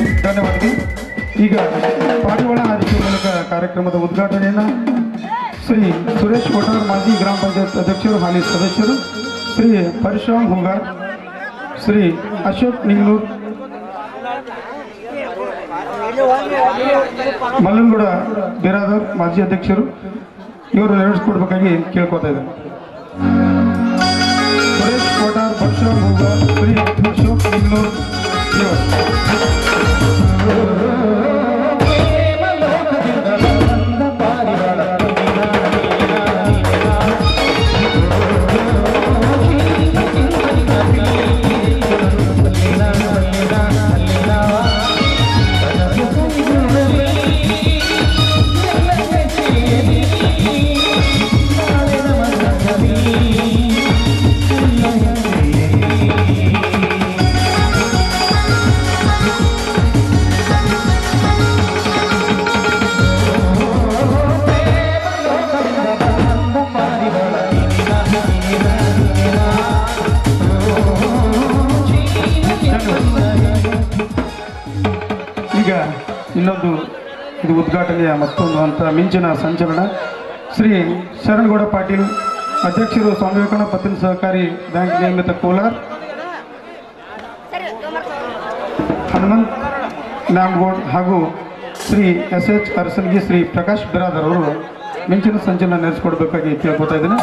ಧನ್ಯವಾದಗಳು ಈಗ ಪಾರಿವಾಳ ಹಾರಿಕೆ ಮೂಲಕ ಕಾರ್ಯಕ್ರಮದ ಉದ್ಘಾಟನೆಯನ್ನು ಶ್ರೀ ಸುರೇಶ್ ಕೋಟಾರ್ ಮಾಜಿ ಗ್ರಾಮ ಪಂಚಾಯತ್ ಅಧ್ಯಕ್ಷರು ಹಾಲಿ ಸದಸ್ಯರು ಶ್ರೀ ಪರಶುರಾಮ್ ಹುಂಗಾರ್ ಶ್ರೀ ಅಶೋಕ್ ನಿಂಗ್ನೂರ್ ಮಲ್ಲನಗೌಡ ಬಿರಾದರ್ ಮಾಜಿ ಅಧ್ಯಕ್ಷರು ಇವರು ನಡೆಸ್ಕೊಡ್ಬೇಕಾಗಿ ಕೇಳ್ಕೊತಾ ಇದ್ದಾರೆ ಸುರೇಶ್ ಕೋಟಾರ್ ಪರಶುರಾಮ್ ಹುಂಗಾರ್ ಶ್ರೀ ಅಶೋಕ್ ನಿಂಗ್ನೂರ್ ಇವರು ಈಗ ಇನ್ನೊಂದು ಇದು ಉದ್ಘಾಟನೆಯ ಮತ್ತೊಂದು ಹಂತ ಮಿಂಚಿನ ಸಂಚಲನ ಶ್ರೀ ಶರಣಗೌಡ ಪಾಟೀಲ್ ಅಧ್ಯಕ್ಷರು ಸ್ವಾಮಿ ವಿವೇಕಾನಂದ ಪತ್ತಿನ ಸಹಕಾರಿ ಬ್ಯಾಂಕ್ ನಿಯಮಿತ ಕೋಲಾರ್ ಹನುಮಂತ್ ನ್ಯಾಮ್ಗೋಡ್ ಹಾಗೂ ಶ್ರೀ ಎಸ್ ಎಚ್ ಅರಸನ್ಗಿ ಶ್ರೀ ಪ್ರಕಾಶ್ ಬಿರಾದರ್ ಅವರು ಮಿಂಚಿನ ಸಂಚಲನ ನಡೆಸಿಕೊಡ್ಬೇಕಾಗಿ ಕೇಳ್ಕೊತಾ ಇದ್ದೀನಿ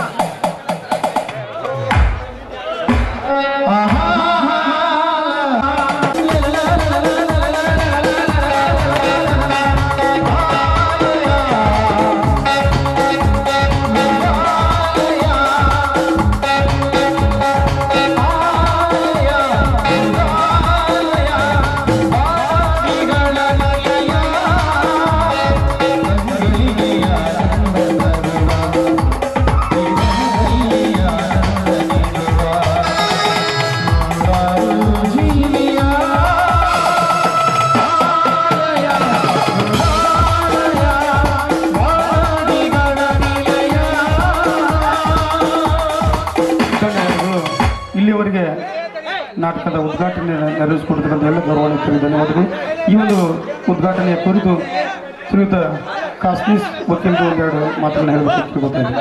ಧನ್ಯವಾದಗಳು ಇಲ್ಲಿಯವರೆಗೆ ನಾಟಕದ ಉದ್ಘಾಟನೆ ನೆರವೇರಿಸಿಕೊಡ್ತಕ್ಕಂಥ ಎಲ್ಲ ಗೌರವಾನ್ವಿತರಿಗೆ ಧನ್ಯವಾದಗಳು ಈ ಒಂದು ಉದ್ಘಾಟನೆಯ ಕುರಿತು ಶ್ರೀಯುತ ಕಾಸ್ಮೀಸ್ ವಕೀಲರು ಒಂದೆರಡು ಮಾತುಗಳನ್ನು ಹೇಳಬೇಕು ತಿಳ್ಕೊತಾ ಇದ್ದೀನಿ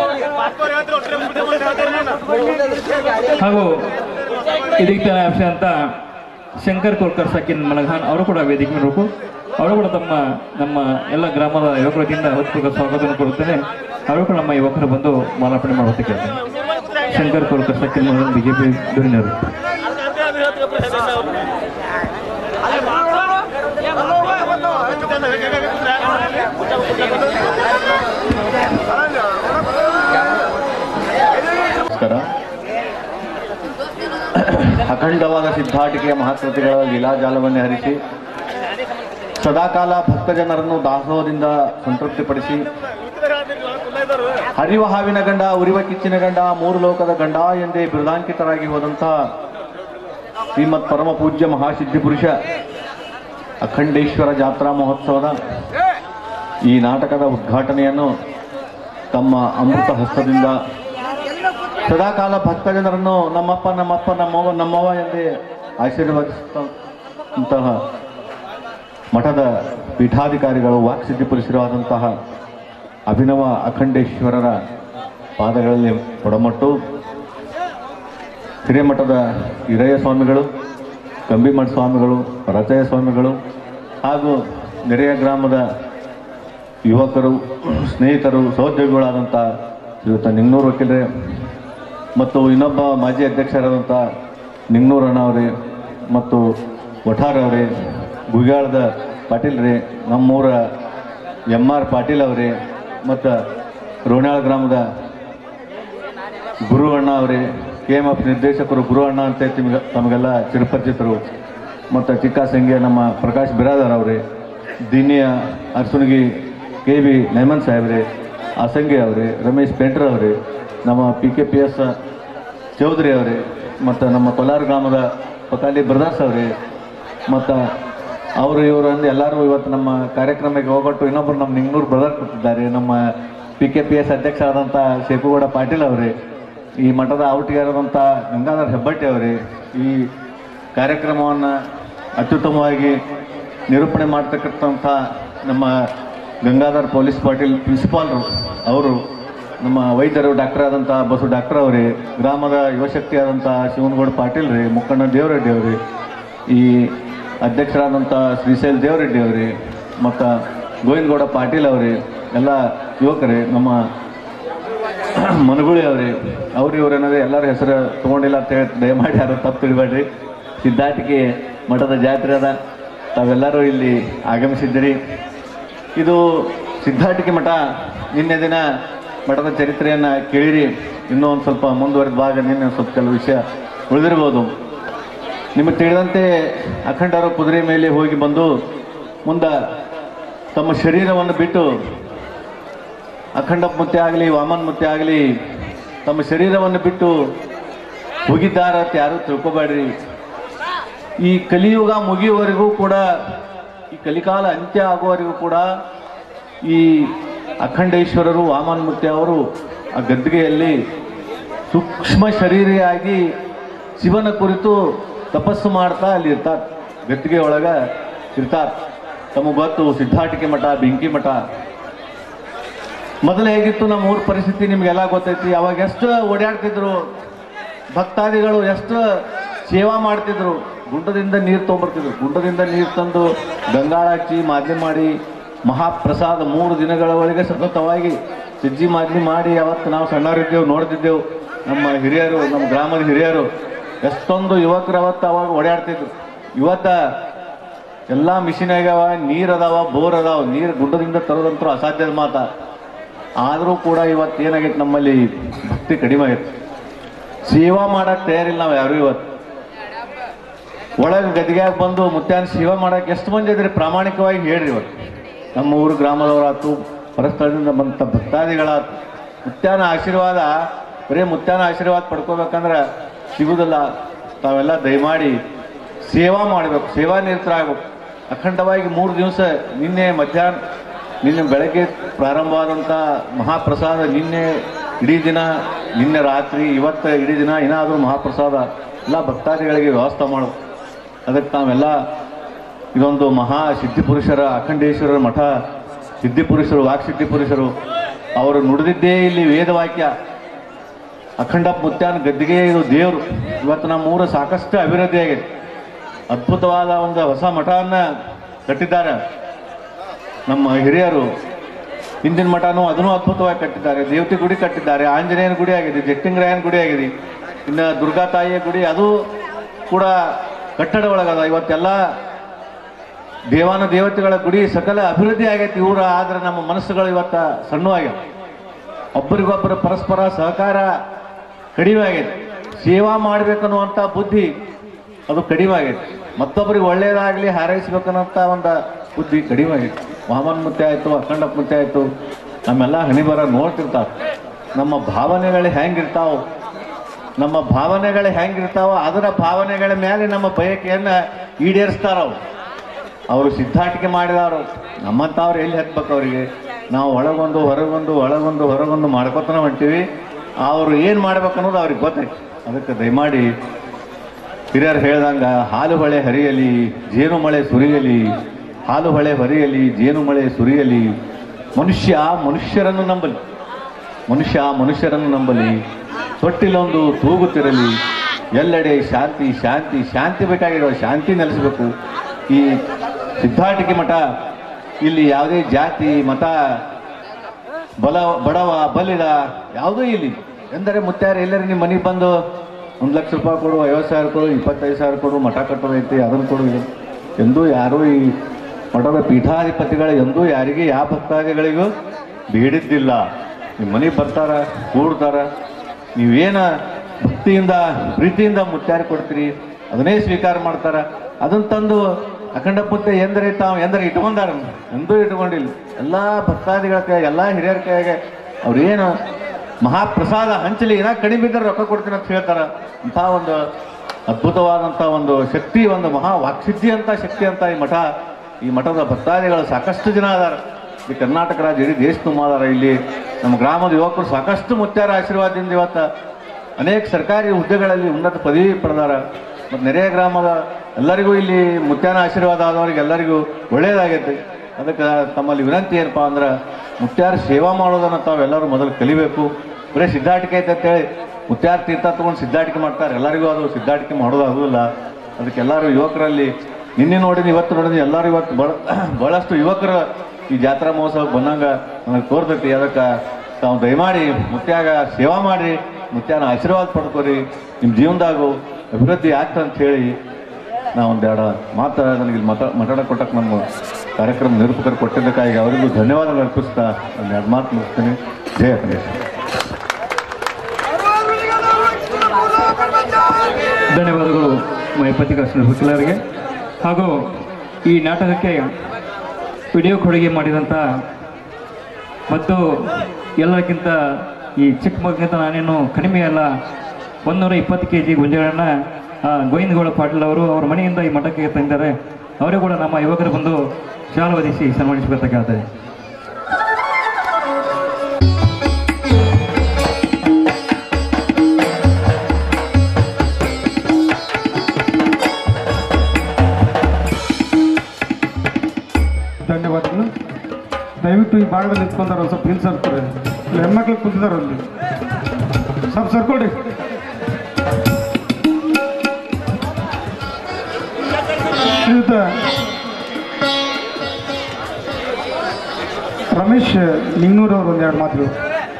ಹಾಗೂ ಇದಕ್ಕೆ ಅಂಶ ಅಂತ ಶಂಕರ್ ಕೋಲ್ಕರ್ ಸಕಿನ್ ಮಲಘಾನ್ ಅವರು ಕೂಡ ವೇದಿಕೆ ಮಾಡಬೇಕು ಅವರು ಕೂಡ ತಮ್ಮ ನಮ್ಮ ಎಲ್ಲ ಗ್ರಾಮದ ಯುವಕರ ವತಿಯಿಂದ ಹೃತ್ಪೂರ್ವಕ ಸ್ವಾಗತವನ್ನು ಕೊಡುತ್ತೇನೆ ಅವರು ಕೂಡ ನಮ್ಮ ಯುವಕರು ಬಂದು ಮಾಲಾರ್ಪಣೆ ಮಾಡುವಂತೆ ಕೇಳ್ತೇನೆ ಶಂಕರ್ ಕೋಲ್ಕರ್ ಸಕಿನ್ ಮಲಘಾನ್ ಬಿಜೆಪಿ ಧುರೀಣರು ನಮಸ್ಕಾರ ಅಖಂಡವಾದ ಸಿದ್ಧಾಟಿಕೆಯ ಮಹಾಕೃತಿಗಳ ಲೀಲಾಜಾಲವನ್ನೇ ಹರಿಸಿ ಸದಾಕಾಲ ಭಕ್ತಜನರನ್ನು ದಾಸೋಹದಿಂದ ಸಂತೃಪ್ತಿಪಡಿಸಿ ಹರಿವ ಹಾವಿನ ಗಂಡ ಉರಿವ ಕಿಚ್ಚಿನ ಗಂಡ ಮೂರು ಲೋಕದ ಗಂಡ ಎಂದೇ ಬಿರುದಾಂಕಿತರಾಗಿ ಹೋದಂತಹ ಶ್ರೀಮತ್ ಪರಮ ಪೂಜ್ಯ ಮಹಾಸಿದ್ಧಿ ಪುರುಷ ಅಖಂಡೇಶ್ವರ ಜಾತ್ರಾ ಮಹೋತ್ಸವದ ಈ ನಾಟಕದ ಉದ್ಘಾಟನೆಯನ್ನು ತಮ್ಮ ಅಮೃತ ಹಸ್ತದಿಂದ ಸದಾಕಾಲ ಭಕ್ತಜನರನ್ನು ನಮ್ಮಪ್ಪ ನಮ್ಮಪ್ಪ ನಮ್ಮವ್ವ ನಮ್ಮವ್ವ ಎಂದೇ ಆಶೀರ್ವದಿಸುವಂತಹ ಮಠದ ಪೀಠಾಧಿಕಾರಿಗಳು ವಾಕ್ಸಿದ್ಧಿ ಪುರುಷರಾದಂತಹ ಅಭಿನವ ಅಖಂಡೇಶ್ವರರ ಪಾದಗಳಲ್ಲಿ ಒಡಮಟ್ಟು ಹಿರೇಮಠದ ಹಿರಯ್ಯ ಸ್ವಾಮಿಗಳು ಕಂಬಿಮಠ ಸ್ವಾಮಿಗಳು ರಚಯ ಸ್ವಾಮಿಗಳು ಹಾಗೂ ನೆರೆಯ ಗ್ರಾಮದ ಯುವಕರು ಸ್ನೇಹಿತರು ಸಹೋದ್ಯೋಗಿಗಳಾದಂಥ ಶ್ರೀಯುತ ನಿಂಗ್ನೂರು ವಕೀಲರೇ ಮತ್ತು ಇನ್ನೊಬ್ಬ ಮಾಜಿ ಅಧ್ಯಕ್ಷರಾದಂಥ ನಿಂಗ್ನೂರ್ ಅಣ್ಣ ಅವರೇ ಮತ್ತು ವಠಾರ್ ಅವರೇ ಗುಗ್ಯಾಳದ ಪಾಟೀಲ್ ರೇ ನಮ್ಮೂರ ಎಮ್ ಆರ್ ಪಾಟೀಲ್ ಅವರೇ ಮತ್ತು ರೋಣಾಳ ಗ್ರಾಮದ ಗುರು ಅಣ್ಣ ಅವರೇ ಕೆ ಎಮ್ ಎಫ್ ನಿರ್ದೇಶಕರು ಗುರು ಅಣ್ಣ ಅಂತ ನಿಮ್ಗೆ ತಮಗೆಲ್ಲ ಚಿರಪರಿಚಿತರು ಮತ್ತು ಚಿಕ್ಕ ಸಂಖ್ಯೆ ನಮ್ಮ ಪ್ರಕಾಶ್ ಬಿರಾದರ್ ಅವರೇ ದಿನಿಯ ಅರಸುನಗಿ ಕೆ ವಿ ನೈಮನ್ ಸಾಹೇಬ್ರೆ ಆಸಂಗಿ ಅವರೇ ರಮೇಶ್ ಪೇಂಟ್ರ್ ಅವರೇ ನಮ್ಮ P K P S Chaudhari ಅವರೇ ಮತ್ತು ನಮ್ಮ ಕೊಲಾರ ಗ್ರಾಮದ ಪಕಾಲಿ ಬ್ರದರ್ಸ್ ಅವರೇ ಮತ್ತು ಅವರು ಇವರು ಅಂದು ಎಲ್ಲರೂ ಇವತ್ತು ನಮ್ಮ ಕಾರ್ಯಕ್ರಮಕ್ಕೆ ಹೋಗ್ಬಿಟ್ಟು ಇನ್ನೊಬ್ಬರು ನಮ್ಮ ನಿಂಗ್ನೂರು ಬ್ರದರ್ ಕೂತಿದ್ದಾರೆ ನಮ್ಮ ಪಿ ಕೆ ಪಿ ಎಸ್ ಅಧ್ಯಕ್ಷ ಆದಂಥ ಶೇಖುಗೌಡ ಪಾಟೀಲ್ ಅವರೇ ಈ ಮಠದ ಔಟಿಗಾರರಂಥ ಗಂಗಾಧರ್ ಹೆಬ್ಬಟ್ಟಿ ಅವರೇ ಈ ಕಾರ್ಯಕ್ರಮವನ್ನು ಅತ್ಯುತ್ತಮವಾಗಿ ನಿರೂಪಣೆ ಮಾಡ್ತಕ್ಕಂಥ ನಮ್ಮ ಗಂಗಾಧರ್ ಪೊಲೀಸ್ ಪಾಟೀಲ್ ಪ್ರಿನ್ಸಿಪಾಲ್ರು ಅವರು ನಮ್ಮ ವೈದ್ಯರು ಡಾಕ್ಟರ್ ಆದಂಥ ಬಸು ಡಾಕ್ಟರ್ ಅವರೇ ಗ್ರಾಮದ ಯುವಶಕ್ತಿ ಆದಂಥ ಶಿವನಗೌಡ ಪಾಟೀಲ್ ರೀ ಮುಕ್ಕಣ್ಣ ದೇವರೆಡ್ಡಿ ಅವರೇ ಈ ಅಧ್ಯಕ್ಷರಾದಂಥ ಶ್ರೀಶೈಲ್ ದೇವರೆಡ್ಡಿ ಅವರೇ ಮತ್ತು ಗೋವಿಂದಗೌಡ ಪಾಟೀಲ್ ಅವರೇ ಎಲ್ಲ ಯುವಕರೇ ನಮ್ಮ ಮನಗುಳಿ ಅವ್ರಿ ಅವ್ರು ಇವ್ರು ಅನ್ನೋದು ಎಲ್ಲರ ಹೆಸರು ತೊಗೊಂಡಿಲ್ಲ ಅಂತ ಹೇಳಿ ದಯಮಾಡಿ ಯಾರು ತಪ್ಪು ತಿಳಿಬೇಡ್ರಿ ಸಿದ್ಧಾಟಿಕೆ ಮಠದ ಜಾತ್ರೆ ಅದ ತಾವೆಲ್ಲರೂ ಇಲ್ಲಿ ಆಗಮಿಸಿದ್ದೀರಿ ಇದು ಸಿದ್ಧಾಟಿಕೆ ಮಠ ನಿನ್ನೆ ದಿನ ಮಠದ ಚರಿತ್ರೆಯನ್ನು ಕೇಳಿರಿ ಇನ್ನೂ ಒಂದು ಸ್ವಲ್ಪ ಮುಂದುವರೆದ ಭಾಗ ನಿನ್ನೆ ಒಂದ್ ಸ್ವಲ್ಪ ಕೆಲವು ವಿಷಯ ಉಳಿದಿರ್ಬೋದು ನಿಮಗೆ ತಿಳಿದಂತೆ ಅಖಂಡರು ಕುದುರೆ ಮೇಲೆ ಹೋಗಿ ಬಂದು ಮುಂದೆ ತಮ್ಮ ಶರೀರವನ್ನು ಬಿಟ್ಟು ಅಖಂಡ ಮುತ್ತೆ ಆಗಲಿ ವಾಮನ್ ಮುತ್ತೆ ಆಗಲಿ ತಮ್ಮ ಶರೀರವನ್ನು ಬಿಟ್ಟು ಹೋಗಿದ್ದಾರ ಅಂತ ಯಾರು ತಿಳ್ಕೊಬೇಡ್ರಿ ಈ ಕಲಿಯುಗ ಮುಗಿಯುವವರೆಗೂ ಕೂಡ ಈ ಕಲಿಕಾಲ ಅಂತ್ಯ ಆಗುವವರೆಗೂ ಕೂಡ ಈ ಅಖಂಡೇಶ್ವರರು ವಾಮನ್ ಮುತ್ತೆ ಅವರು ಆ ಗದ್ದಿಗೆಯಲ್ಲಿ ಸೂಕ್ಷ್ಮ ಶರೀರಿಯಾಗಿ ಶಿವನ ಕುರಿತು ತಪಸ್ಸು ಮಾಡ್ತಾ ಅಲ್ಲಿ ಇರ್ತಾರೆ ಗದ್ದಿಗೆ ಒಳಗ ಇರ್ತಾರೆ ತಮಗೆ ಗೊತ್ತು ಸಿದ್ಧಾಟಿಕೆ ಮಠ ಬೆಂಕಿ ಮಠ ಮೊದಲು ಹೇಗಿತ್ತು ನಮ್ಮ ಊರ ಪರಿಸ್ಥಿತಿ ನಿಮ್ಗೆಲ್ಲ ಗೊತ್ತೈತಿ ಅವಾಗ ಎಷ್ಟು ಓಡಾಡ್ತಿದ್ರು ಭಕ್ತಾದಿಗಳು ಎಷ್ಟು ಸೇವಾ ಮಾಡ್ತಿದ್ರು ಗುಂಡದಿಂದ ನೀರು ತೊಗೊಂಬರ್ತಿದ್ರು ಗುಂಡದಿಂದ ನೀರು ತಂದು ಗಂಗಾಳ ಹಚ್ಚಿ ಮಾದಲಿ ಮಾಡಿ ಮಹಾಪ್ರಸಾದ ಮೂರು ದಿನಗಳವರೆಗೆ ಸತತವಾಗಿ ಸಜ್ಜಿ ಮಾದಲಿ ಮಾಡಿ ಅವತ್ತು ನಾವು ಸಣ್ಣವರಿದ್ದೆವು ನೋಡ್ತಿದ್ದೆವು ನಮ್ಮ ಹಿರಿಯರು ನಮ್ಮ ಗ್ರಾಮದ ಹಿರಿಯರು ಎಷ್ಟೊಂದು ಯುವಕರು ಅವತ್ತು ಅವಾಗ ಓಡಾಡ್ತಿದ್ರು ಇವತ್ತ ಎಲ್ಲ ಮಿಷಿನ್ ಆಗ್ಯಾವ ನೀರ್ ಅದಾವ ಬೋರ್ ಅದಾವ ನೀರು ಗುಡ್ಡದಿಂದ ತರೋದಂತೂ ಅಸಾಧ್ಯದ ಮಾತ ಆದರೂ ಕೂಡ ಇವತ್ತು ಏನಾಗೈತೆ ನಮ್ಮಲ್ಲಿ ಭಕ್ತಿ ಕಡಿಮೆ ಆಗೈತೆ ಸೇವಾ ಮಾಡಕ್ ತಯಾರಿಲ್ಲ ನಾವು ಯಾರು ಇವತ್ತು ಒಳಗೆ ಗದಿಗ್ಯಾಗ ಬಂದು ಮುತ್ಯಾನ ಸೇವಾ ಮಾಡಕ್ಕೆ ಎಷ್ಟು ಮಂದಿ ಇದ್ರಿ ಪ್ರಾಮಾಣಿಕವಾಗಿ ಹೇಳ್ರಿ ಇವತ್ತು ನಮ್ಮ ಊರು ಗ್ರಾಮದವರಾತು ಪರಸ್ಥಳದಿಂದ ಬಂದ ಭಕ್ತಾದಿಗಳಾತು ಮುತ್ಯಾನ ಆಶೀರ್ವಾದ ಬರೀ ಮುತ್ಯಾನ ಆಶೀರ್ವಾದ ಪಡ್ಕೋಬೇಕಂದ್ರೆ ಸಿಗುದಿಲ್ಲ ತಾವೆಲ್ಲ ದಯಮಾಡಿ ಸೇವಾ ಮಾಡಬೇಕು ಸೇವಾ ನಿರತರಾಗಬೇಕು ಅಖಂಡವಾಗಿ ಮೂರು ದಿವಸ ನಿನ್ನೆ ಮಧ್ಯಾಹ್ನ ನಿನ್ನೆ ಬೆಳಗ್ಗೆ ಪ್ರಾರಂಭವಾದಂಥ ಮಹಾಪ್ರಸಾದ ನಿನ್ನೆ ಇಡೀ ದಿನ ನಿನ್ನೆ ರಾತ್ರಿ ಇವತ್ತು ಇಡೀ ದಿನ ಏನಾದರೂ ಮಹಾಪ್ರಸಾದ ಎಲ್ಲ ಭಕ್ತಾದಿಗಳಿಗೆ ವ್ಯವಸ್ಥೆ ಮಾಡು ಅದಕ್ಕೆ ನಾವೆಲ್ಲ ಇದೊಂದು ಮಹಾ ಸಿದ್ಧಿಪುರುಷರ ಅಖಂಡೇಶ್ವರರ ಮಠ ಸಿದ್ಧಿಪುರುಷರು ವಾಕ್ಸಿದ್ಧಿ ಪುರುಷರು ಅವರು ನುಡಿದಿದ್ದೇ ಇಲ್ಲಿ ವೇದವಾಕ್ಯ ಅಖಂಡ ಮುತ್ಯಾನ ಗದ್ದಿಗೆ ಇದು ದೇವರು ಇವತ್ತು ನಮ್ಮ ಊರು ಸಾಕಷ್ಟು ಅಭಿವೃದ್ಧಿ ಆಗಿದೆ ಅದ್ಭುತವಾದ ಒಂದು ಹೊಸ ಮಠವನ್ನು ಕಟ್ಟಿದ್ದಾರೆ ನಮ್ಮ ಹಿರಿಯರು ಹಿಂದಿನ ಮಠನೂ ಅದನ್ನು ಅದ್ಭುತವಾಗಿ ಕಟ್ಟಿದ್ದಾರೆ ದೇವತೆ ಗುಡಿ ಕಟ್ಟಿದ್ದಾರೆ ಆಂಜನೇಯನ ಗುಡಿ ಆಗಿದೆ ಜಟ್ಟಿಂಗರಾಯನ ಗುಡಿ ಆಗಿದೆ ಇನ್ನು ದುರ್ಗಾ ತಾಯಿಯ ಗುಡಿ ಅದು ಕೂಡ ಕಟ್ಟಡ ಒಳಗದ ಇವತ್ತೆಲ್ಲ ದೇವಾನ ದೇವತೆಗಳ ಗುಡಿ ಸಕಲ ಅಭಿವೃದ್ಧಿ ಆಗೈತಿ ಊರ ಆದ್ರೆ ನಮ್ಮ ಮನಸ್ಸುಗಳು ಇವತ್ತ ಸಣ್ಣವಾಗ್ಯಾವ ಒಬ್ಬರಿಗೊಬ್ಬರು ಪರಸ್ಪರ ಸಹಕಾರ ಕಡಿಮೆ ಆಗೈತೆ ಸೇವಾ ಮಾಡ್ಬೇಕನ್ನುವಂಥ ಬುದ್ಧಿ ಅದು ಕಡಿಮೆ ಆಗೈತೆ ಮತ್ತೊಬ್ಬರಿಗೆ ಒಳ್ಳೇದಾಗಲಿ ಹಾರೈಸ್ಬೇಕನ್ನೋಂಥ ಒಂದು ಬುದ್ಧಿ ಕಡಿಮೆ ಆಗೈತೆ ವಾಮನ್ ಮುತ್ತೆ ಆಯಿತು ಅಖಂಡ ಮುತ್ತೆ ಆಯಿತು ನಮ್ಮೆಲ್ಲ ಹಣಿ ಬರ ನೋಡ್ತಿರ್ತಾವ ನಮ್ಮ ಭಾವನೆಗಳು ಹೆಂಗಿರ್ತಾವ ನಮ್ಮ ಭಾವನೆಗಳು ಹೆಂಗಿರ್ತಾವ ಅದರ ಭಾವನೆಗಳ ಮೇಲೆ ನಮ್ಮ ಬಯಕೆಯನ್ನು ಈಡೇರಿಸ್ತಾರವು ಅವರು ಸಿದ್ಧಾಟಿಕೆ ಮಾಡಿದವರು ನಮ್ಮಂಥವ್ರು ಎಲ್ಲಿ ಹತ್ಬೇಕು ಅವರಿಗೆ ನಾವು ಒಳಗೊಂದು ಹೊರಗೊಂದು ಒಳಗೊಂದು ಹೊರಗೊಂದು ಮಾಡ್ಕೊತಾನೆ ಹೊಂಟೀವಿ ಅವರು ಏನು ಮಾಡ್ಬೇಕು ಅನ್ನೋದು ಅವ್ರಿಗೆ ಗೊತ್ತೈತಿ ಅದಕ್ಕೆ ದಯಮಾಡಿ ಹಿರಿಯರು ಹೇಳ್ದಂಗ ಹಾಲು ಹೊಳೆ ಹರಿಯಲಿ ಜೇನು ಮಳೆ ಸುರಿಯಲಿ ಹಾಲು ಹೊಳೆ ಹರಿಯಲಿ ಜೇನು ಮಳೆ ಸುರಿಯಲಿ ಮನುಷ್ಯ ಮನುಷ್ಯರನ್ನು ನಂಬಲಿ ಮನುಷ್ಯ ಮನುಷ್ಯರನ್ನು ನಂಬಲಿ ತೊಟ್ಟಿಲೊಂದು ತೂಗುತ್ತಿರಲಿ ಎಲ್ಲೆಡೆ ಶಾಂತಿ ಶಾಂತಿ ಶಾಂತಿ ಬೇಕಾಗಿರೋ ಶಾಂತಿ ನೆಲೆಸಬೇಕು ಈ ಸಿದ್ಧಾಟಿಕೆ ಮಠ ಇಲ್ಲಿ ಯಾವುದೇ ಜಾತಿ ಮತ ಬಲ ಬಡವ ಬಲಿದ ಯಾವುದೂ ಇಲ್ಲಿ ಎಂದರೆ ಮುತ್ಯಾರ ಎಲ್ಲರೂ ನಿಮ್ಮ ಮನೆಗೆ ಬಂದು ಒಂದು ಲಕ್ಷ ರೂಪಾಯಿ ಕೊಡು ಐವತ್ತು ಸಾವಿರ ಕೊಡು ಇಪ್ಪತ್ತೈದು ಸಾವಿರ ಕೊಡು ಮಠ ಕಟ್ಟೋದೈತಿ ಅದನ್ನು ಕೊಡು ಇದು ಎಂದೂ ಯಾರೂ ಈ ಮಠದ ಪೀಠಾಧಿಪತಿಗಳು ಎಂದೂ ಯಾರಿಗೆ ಯಾವ ಭಕ್ತಾದಿಗಳಿಗೂ ಬೇಡಿದ್ದಿಲ್ಲ ನಿಮ್ಮ ಮನೆಗೆ ಬರ್ತಾರ ಕೂಡ್ತಾರ ನೀವೇನ ಭಕ್ತಿಯಿಂದ ಪ್ರೀತಿಯಿಂದ ಮುತ್ಯಾರ ಕೊಡ್ತೀರಿ ಅದನ್ನೇ ಸ್ವೀಕಾರ ಮಾಡ್ತಾರ ಅದನ್ನ ತಂದು ಅಖಂಡ ಪುತ್ತೆ ಎಂದರೆ ತಾವು ಎಂದರೆ ಇಟ್ಕೊಂಡಾರ ಎಂದೂ ಇಟ್ಕೊಂಡಿಲ್ಲ ಎಲ್ಲ ಭಕ್ತಾದಿಗಳ ಕೈ ಎಲ್ಲ ಹಿರಿಯರ ಕೈಗೆ ಅವ್ರೇನು ಮಹಾಪ್ರಸಾದ ಹಂಚಲಿ ಏನ ಕಡಿಮೆ ಇದ್ದರೆ ರೊಕ್ಕ ಕೊಡ್ತೀನಿ ಅಂತ ಹೇಳ್ತಾರ ಇಂಥ ಒಂದು ಅದ್ಭುತವಾದಂಥ ಒಂದು ಶಕ್ತಿ ಒಂದು ಮಹಾ ವಾಕ್ಸಿದ್ಧಿ ಅಂತ ಶಕ್ತಿ ಅಂತ ಈ ಮಠ ಈ ಮಠದ ಭಕ್ತಾದಿಗಳು ಸಾಕಷ್ಟು ಜನ ಅದಾರ ಈ ಕರ್ನಾಟಕ ರಾಜ್ಯ ಇಡೀ ದೇಶ ತುಂಬ ಅದಾರ ಇಲ್ಲಿ ನಮ್ಮ ಗ್ರಾಮದ ಯುವಕರು ಸಾಕಷ್ಟು ಮುತ್ಯಾರ ಆಶೀರ್ವಾದದಿಂದ ಇವತ್ತು ಅನೇಕ ಸರ್ಕಾರಿ ಹುದ್ದೆಗಳಲ್ಲಿ ಉನ್ನತ ಪದವಿ ಪಡೆದಾರ ಮತ್ತು ನೆರೆಯ ಗ್ರಾಮದ ಎಲ್ಲರಿಗೂ ಇಲ್ಲಿ ಮುತ್ಯಾನ ಆಶೀರ್ವಾದ ಆದವರಿಗೆ ಎಲ್ಲರಿಗೂ ಒಳ್ಳೆಯದಾಗೈತೆ ಅದಕ್ಕೆ ತಮ್ಮಲ್ಲಿ ವಿನಂತಿ ಏನಪ್ಪಾ ಅಂದ್ರೆ ಮುತ್ಯಾರ ಸೇವಾ ಮಾಡೋದನ್ನ ತಾವೆಲ್ಲರೂ ಮೊದಲು ಕಲಿಬೇಕು ಬರೀ ಸಿದ್ಧಾಟಿಕೆ ಐತೆ ಅಂತೇಳಿ ಮುತ್ಯಾರ ತೀರ್ಥ ತಗೊಂಡು ಸಿದ್ಧಾಟಿಕೆ ಮಾಡ್ತಾರೆ ಎಲ್ಲರಿಗೂ ಅದು ಸಿದ್ಧಾಟಿಕೆ ಮಾಡೋದು ಆಗೋದಿಲ್ಲ ಅದಕ್ಕೆ ಎಲ್ಲರೂ ಯುವಕರಲ್ಲಿ ನಿನ್ನೆ ನೋಡಿದ ಇವತ್ತು ನೋಡಿದ ಎಲ್ಲರೂ ಇವತ್ತು ಬಹಳ ಬಹಳಷ್ಟು ಯುವಕರು ಈ ಜಾತ್ರಾ ಮಹೋತ್ಸವಕ್ಕೆ ಬಂದಂಗ ನನಗೆ ತೋರ್ತೈತಿ ಅದಕ್ಕೆ ತಾವು ದಯಮಾಡಿ ಮುತ್ಯಾಗ ಸೇವಾ ಮಾಡಿ ಮುತ್ಯಾನ ಆಶೀರ್ವಾದ ಪಡ್ಕೋರಿ ನಿಮ್ಮ ಜೀವನದಾಗು ಅಭಿವೃದ್ಧಿ ಆಗ್ತಂತ ಅಂತ ಹೇಳಿ ನಾ ಒಂದೆರಡು ಮಾತು ನನಗೆ ಇಲ್ಲಿ ಮಾತಾ ಮಾತಾಡ ಕೊಟ್ಟಕ್ಕೆ ನಮ್ಮ ಕಾರ್ಯಕ್ರಮ ನಿರೂಪಕರು ಕೊಟ್ಟಿದ್ದಕ್ಕಾಗಿ ಅವರಿಗೂ ಧನ್ಯವಾದಗಳು ಅರ್ಪಿಸ್ತಾ ಒಂದೆರಡು ಮಾತು ಮುಗಿಸ್ತೀನಿ ಜಯ ಗಣೇಶ್ ಧನ್ಯವಾದಗಳು ಮೈಪತಿ ಕೃಷ್ಣ ವಕೀಲರಿಗೆ ಹಾಗೂ ಈ ನಾಟಕಕ್ಕೆ ವಿಡಿಯೋ ಕೊಡುಗೆ ಮಾಡಿದಂಥ ಮತ್ತು ಎಲ್ಲಕ್ಕಿಂತ ಈ ಚಿಕ್ಕ ಮಗಕ್ಕಿಂತ ನಾನೇನು ಕಡಿಮೆ ಅಲ್ಲ ಒಂದೂರ ಇಪ್ಪತ್ತು ಕೆ ಜಿ ಗುಂಜಗಳನ್ನು ಗೋವಿಂದಗೌಡ ಪಾಟೀಲ್ ಅವರು ಅವರ ಮನೆಯಿಂದ ಈ ಮಠಕ್ಕೆ ತಂದಿದ್ದಾರೆ ಅವರೂ ಕೂಡ ನಮ್ಮ ಯುವಕರು ಬಂದು ಶಾಲು ಒದಿಸಿ ಸನ್ಮಾನಿಸಬೇಕಂತ ಕೇಳ್ತಾರೆ ಧನ್ಯವಾದಗಳು ದಯವಿಟ್ಟು ಈ ಭಾಗದಲ್ಲಿ ನಿಂತ್ಕೊಂಡಾರ ಒಂದು ಸ್ವಲ್ಪ ಹಿಂದೆ ಸರ್ಕೊಡಿ ಇಲ್ಲಿ ಹೆಣ್ಮಕ್ಳು ಕುಂತಿದಾರ ಅಲ್ಲಿ ಸ್ವಲ್ಪ ಸರ್ಕೊಡಿ ಶ್ರೀಯುತ ರಮೇಶ್ ನಿಂಗ್ನೂರ್ ಅವರು ಒಂದೆರಡು ಮಾತುಗಳು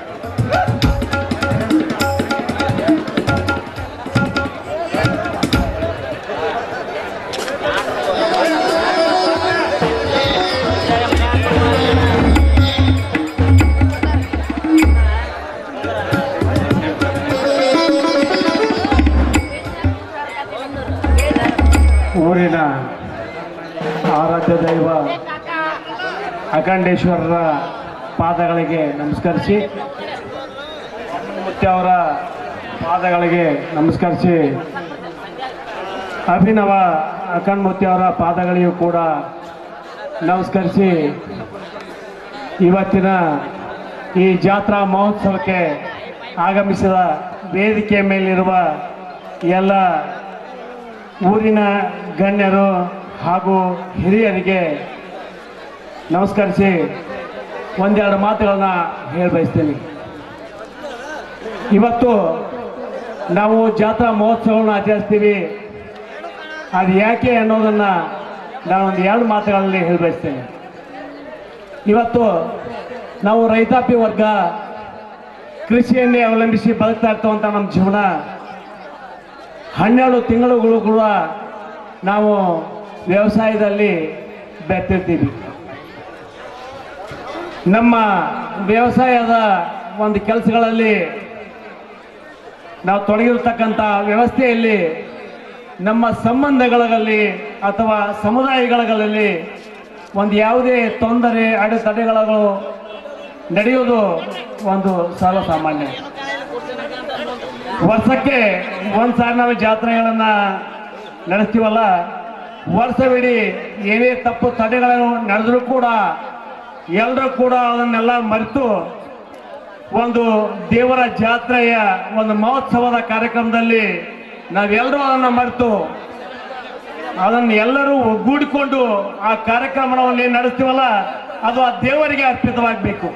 ಊರಿನ ಆರಾಧ್ಯ ದೈವ ಅಖಂಡೇಶ್ವರರ ಪಾದಗಳಿಗೆ ನಮಸ್ಕರಿಸಿ ಮುತ್ಯ ಅವರ ಪಾದಗಳಿಗೆ ನಮಸ್ಕರಿಸಿ ಅಭಿನವ ಅಖಂಡಮೂರ್ತಿ ಅವರ ಪಾದಗಳಿಗೂ ಕೂಡ ನಮಸ್ಕರಿಸಿ ಇವತ್ತಿನ ಈ ಜಾತ್ರಾ ಮಹೋತ್ಸವಕ್ಕೆ ಆಗಮಿಸಿದ ವೇದಿಕೆಯ ಮೇಲಿರುವ ಎಲ್ಲ ಊರಿನ ಗಣ್ಯರು ಹಾಗೂ ಹಿರಿಯರಿಗೆ ನಮಸ್ಕರಿಸಿ ಒಂದೆರಡು ಮಾತುಗಳನ್ನ ಹೇಳಿ ಬಯಸ್ತೀನಿ ಇವತ್ತು ನಾವು ಜಾತ್ರಾ ಮಹೋತ್ಸವವನ್ನು ಆಚರಿಸ್ತೀವಿ ಅದು ಯಾಕೆ ಅನ್ನೋದನ್ನು ನಾನೊಂದು ಎರಡು ಮಾತುಗಳಲ್ಲಿ ಹೇಳಿ ಬಯಸ್ತೇನೆ ಇವತ್ತು ನಾವು ರೈತಾಪಿ ವರ್ಗ ಕೃಷಿಯನ್ನೇ ಅವಲಂಬಿಸಿ ಬದುಕ್ತಾ ಇರ್ತವಂಥ ನಮ್ಮ ಜೀವನ ಹನ್ನೆರಡು ತಿಂಗಳುಗಳು ಕೂಡ ನಾವು ವ್ಯವಸಾಯದಲ್ಲಿ ಬೆತ್ತಿರ್ತೀವಿ ನಮ್ಮ ವ್ಯವಸಾಯದ ಒಂದು ಕೆಲಸಗಳಲ್ಲಿ ನಾವು ತೊಡಗಿರ್ತಕ್ಕಂಥ ವ್ಯವಸ್ಥೆಯಲ್ಲಿ ನಮ್ಮ ಸಂಬಂಧಗಳಲ್ಲಿ ಅಥವಾ ಸಮುದಾಯಗಳಲ್ಲಿ ಒಂದು ಯಾವುದೇ ತೊಂದರೆ ಅಡೆತಡೆಗಳು ನಡೆಯೋದು ಒಂದು ಸರ್ವಸಾಮಾನ್ಯ ವರ್ಷಕ್ಕೆ ಒಂದು ಸಾರಿ ನಾವು ಜಾತ್ರೆಗಳನ್ನು ನಡೆಸ್ತೀವಲ್ಲ ವರ್ಷವಿಡೀ ಏನೇ ತಪ್ಪು ತಡೆಗಳನ್ನು ನಡೆದರೂ ಕೂಡ ಎಲ್ಲರೂ ಕೂಡ ಅದನ್ನೆಲ್ಲ ಮರೆತು ಒಂದು ದೇವರ ಜಾತ್ರೆಯ ಒಂದು ಮಹೋತ್ಸವದ ಕಾರ್ಯಕ್ರಮದಲ್ಲಿ ನಾವೆಲ್ಲರೂ ಅದನ್ನು ಮರೆತು ಅದನ್ನು ಎಲ್ಲರೂ ಒಗ್ಗೂಡಿಕೊಂಡು ಆ ಕಾರ್ಯಕ್ರಮವನ್ನು ಏನು ನಡೆಸ್ತೀವಲ್ಲ ಅದು ಆ ದೇವರಿಗೆ ಅರ್ಪಿತವಾಗಬೇಕು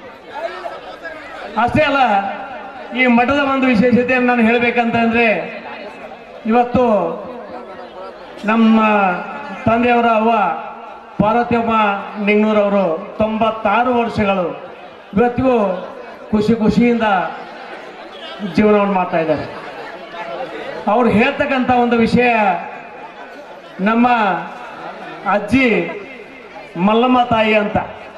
ಅಷ್ಟೇ ಅಲ್ಲ ಈ ಮಠದ ಒಂದು ವಿಶೇಷತೆಯನ್ನು ನಾನು ಹೇಳಬೇಕಂತಂದ್ರೆ ಇವತ್ತು ನಮ್ಮ ತಂದೆಯವರ ಅವ್ವ ಪಾರ್ವತಿಯಮ್ಮ ನಿಂಗ್ನೂರವರು ತೊಂಬತ್ತಾರು ವರ್ಷಗಳು ಇವತ್ತಿಗೂ ಖುಷಿ ಖುಷಿಯಿಂದ ಜೀವನವನ್ನು ಮಾಡ್ತಾ ಇದ್ದಾರೆ ಅವ್ರು ಹೇಳ್ತಕ್ಕಂಥ ಒಂದು ವಿಷಯ ನಮ್ಮ ಅಜ್ಜಿ ಮಲ್ಲಮ್ಮ ತಾಯಿ ಅಂತ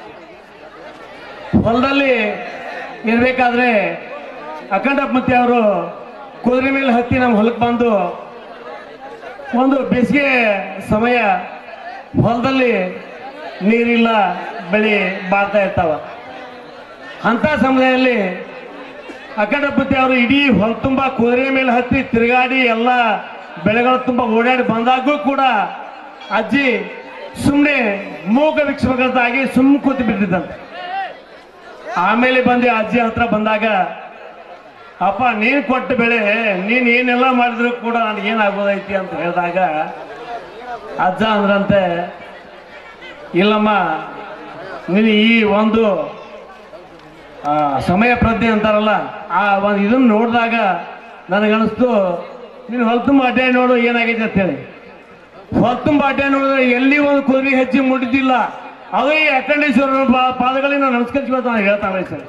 ಹೊಲದಲ್ಲಿ ಇರಬೇಕಾದ್ರೆ ಅಖಂಡಪ್ಪಮೂರ್ತಿ ಅವರು ಕುದುರೆ ಮೇಲೆ ಹತ್ತಿ ನಮ್ಮ ಹೊಲಕ್ಕೆ ಬಂದು ಒಂದು ಬೇಸಿಗೆ ಸಮಯ ಹೊಲದಲ್ಲಿ ನೀರಿಲ್ಲ ಬೆಳೆ ಬಾಳ್ತಾ ಇರ್ತಾವ ಅಂಥ ಸಮಯದಲ್ಲಿ ಅಖಂಡಪತಿ ಅವರು ಇಡೀ ಹೊಲ ತುಂಬ ಕುದುರೆ ಮೇಲೆ ಹತ್ತಿ ತಿರುಗಾಡಿ ಎಲ್ಲ ಬೆಳೆಗಳ ತುಂಬ ಓಡಾಡಿ ಬಂದಾಗೂ ಕೂಡ ಅಜ್ಜಿ ಸುಮ್ಮನೆ ಮೂಗ ವೀಕ್ಷಕರಂತಾಗಿ ಸುಮ್ಮ ಕೂತು ಬಿಟ್ಟಿದ್ದಂತೆ ಆಮೇಲೆ ಬಂದು ಅಜ್ಜಿ ಹತ್ರ ಬಂದಾಗ ಅಪ್ಪ ನೀನು ಕೊಟ್ಟ ಬೆಳೆ ನೀನು ಏನೆಲ್ಲ ಮಾಡಿದ್ರು ಕೂಡ ನನಗೆ ಏನಾಗೋದೈತಿ ಅಂತ ಹೇಳಿದಾಗ ಅಜ್ಜ ಅಂದ್ರಂತೆ ಇಲ್ಲಮ್ಮ ನೀನು ಈ ಒಂದು ಆ, ಸಮಯ ಪ್ರಜ್ಞೆ ಅಂತಾರಲ್ಲ ಆ ಒಂದು ಇದನ್ನು ನೋಡಿದಾಗ ನನಗನ್ನಿಸ್ತು ನೀನು ಹೊಲ್ತುಂಬ ಅಡ್ಡಾಡಿ ನೋಡು ಏನಾಗೈತೆ ಅಂತೇಳಿ ಹೊಲ್ತುಂಬ ಅಡ್ಡಾಡಿ ನೋಡಿದ್ರೆ ಎಲ್ಲಿ ಒಂದು ಕುದುರೆ ಹೆಜ್ಜೆ ಮುಟ್ಟಿದ್ದಿಲ್ಲ ಅದು ಈ ಅಖಂಡೇಶ್ವರನ ಪಾ- ಪಾದಗಳಿಗೆ ನಾವು ನಮಸ್ಕರಿಸ್ಬೇಕು ನಾನು ಹೇಳ್ತಾನೆ ಸರ್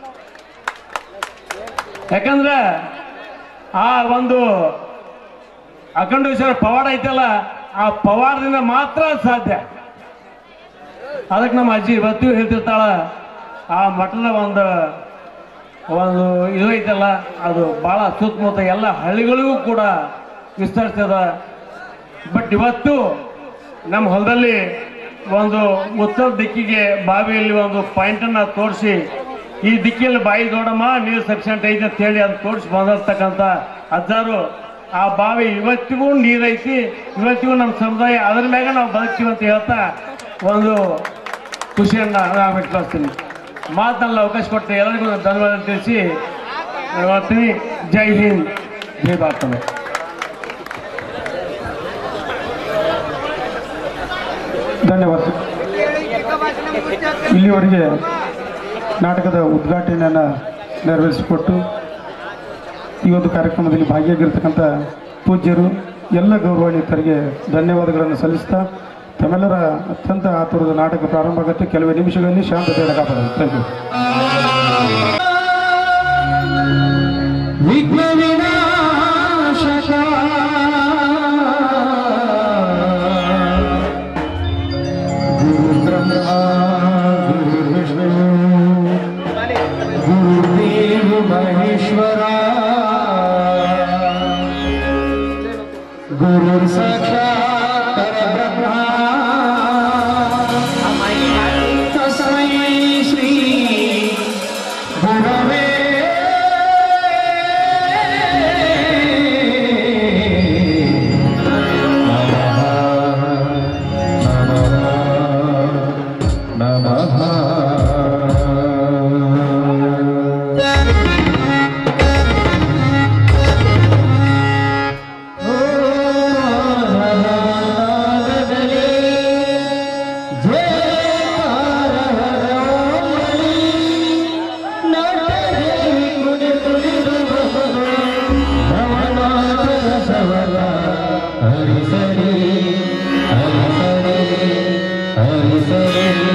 ಯಾಕಂದ್ರೆ ಆ ಒಂದು ಅಖಂಡೇಶ್ವರ ಪವಾಡ ಐತಲ್ಲ ಆ ಪವಾಡದಿಂದ ಮಾತ್ರ ಸಾಧ್ಯ ಅದಕ್ಕೆ ನಮ್ಮ ಅಜ್ಜಿ ಇವತ್ತಿಗೂ ಹೇಳ್ತಿರ್ತಾಳ ಆ ಮಠದ ಒಂದು ಒಂದು ಇದು ಐತಲ್ಲ ಅದು ಭಾಳ ಸುತ್ತಮುತ್ತ ಎಲ್ಲ ಹಳ್ಳಿಗಳಿಗೂ ಕೂಡ ವಿಸ್ತರಿಸ್ತದ ಬಟ್ ಇವತ್ತು ನಮ್ಮ ಹೊಲದಲ್ಲಿ ಒಂದು ಉತ್ತರ ದಿಕ್ಕಿಗೆ ಬಾವಿಯಲ್ಲಿ ಒಂದು ಪಾಯಿಂಟನ್ನು ತೋರಿಸಿ ಈ ದಿಕ್ಕಿನಲ್ಲಿ ಬಾಯಿ ದೊಡ್ಡಮ್ಮ ನೀರು ಸಫಿಷಿಯಂಟ್ ಐತೆ ಅಂತ ಹೇಳಿ ಅದು ತೋರಿಸಿ ಬಂದಿರ್ತಕ್ಕಂಥ ಅಜ್ಜಾರು ಆ ಬಾವಿ ಇವತ್ತಿಗೂ ನೀರೈತಿ ಇವತ್ತಿಗೂ ನಮ್ಮ ಸಮುದಾಯ ಅದ್ರ ಮ್ಯಾಗ ನಾವು ಬದುಕ್ತೀವಿ ಅಂತ ಹೇಳ್ತಾ ಒಂದು ಖುಷಿಯನ್ನು ನಾನು ವ್ಯಕ್ತಪಡಿಸ್ತೀನಿ ಮಾತನ್ನ ಅವಕಾಶ ಕೊಟ್ಟು ಎಲ್ಲರಿಗೂ ನಾನು ಧನ್ಯವಾದ ತಿಳಿಸಿ ಹೇಳ್ತೀನಿ ಜೈ ಹಿಂದ್ ಜೈ ಭಾರತ ಧನ್ಯವಾದ ಇಲ್ಲಿವರೆಗೆ ನಾಟಕದ ಉದ್ಘಾಟನೆಯನ್ನು ನೆರವೇರಿಸಿಕೊಟ್ಟು ಈ ಒಂದು ಕಾರ್ಯಕ್ರಮದಲ್ಲಿ ಭಾಗಿಯಾಗಿರ್ತಕ್ಕಂಥ ಪೂಜ್ಯರು ಎಲ್ಲ ಗೌರವಾನ್ವಿತರಿಗೆ ಧನ್ಯವಾದಗಳನ್ನು ಸಲ್ಲಿಸ್ತಾ ತಮ್ಮೆಲ್ಲರ ಅತ್ಯಂತ ಆತುರದ ನಾಟಕ ಪ್ರಾರಂಭ ಆಗುತ್ತೆ ಕೆಲವೇ ನಿಮಿಷಗಳಲ್ಲಿ ಶಾಂತತೆಯನ್ನು ಕಾಪಾಡೋದು ಥ್ಯಾಂಕ್ ಯು ವಿಘ್ನ ವಿನಾಶಕ ಗುರು ಬ್ರಹ್ಮ ಗುರು ವಿಷ್ಣು ಗುರುದೇವ ಮಹೇಶ್ವರ ಗುರು ಸಾಕ್ಷಾತ್ ಪರಬ್ರಹ್ಮ ತಸ್ಮೈ ಶ್ರೀ ಗುರವೇ ನಮಃ ಹರಿ ಸರಿ ಹರಿ ಸರಿ ಹರಿ ಸರಿ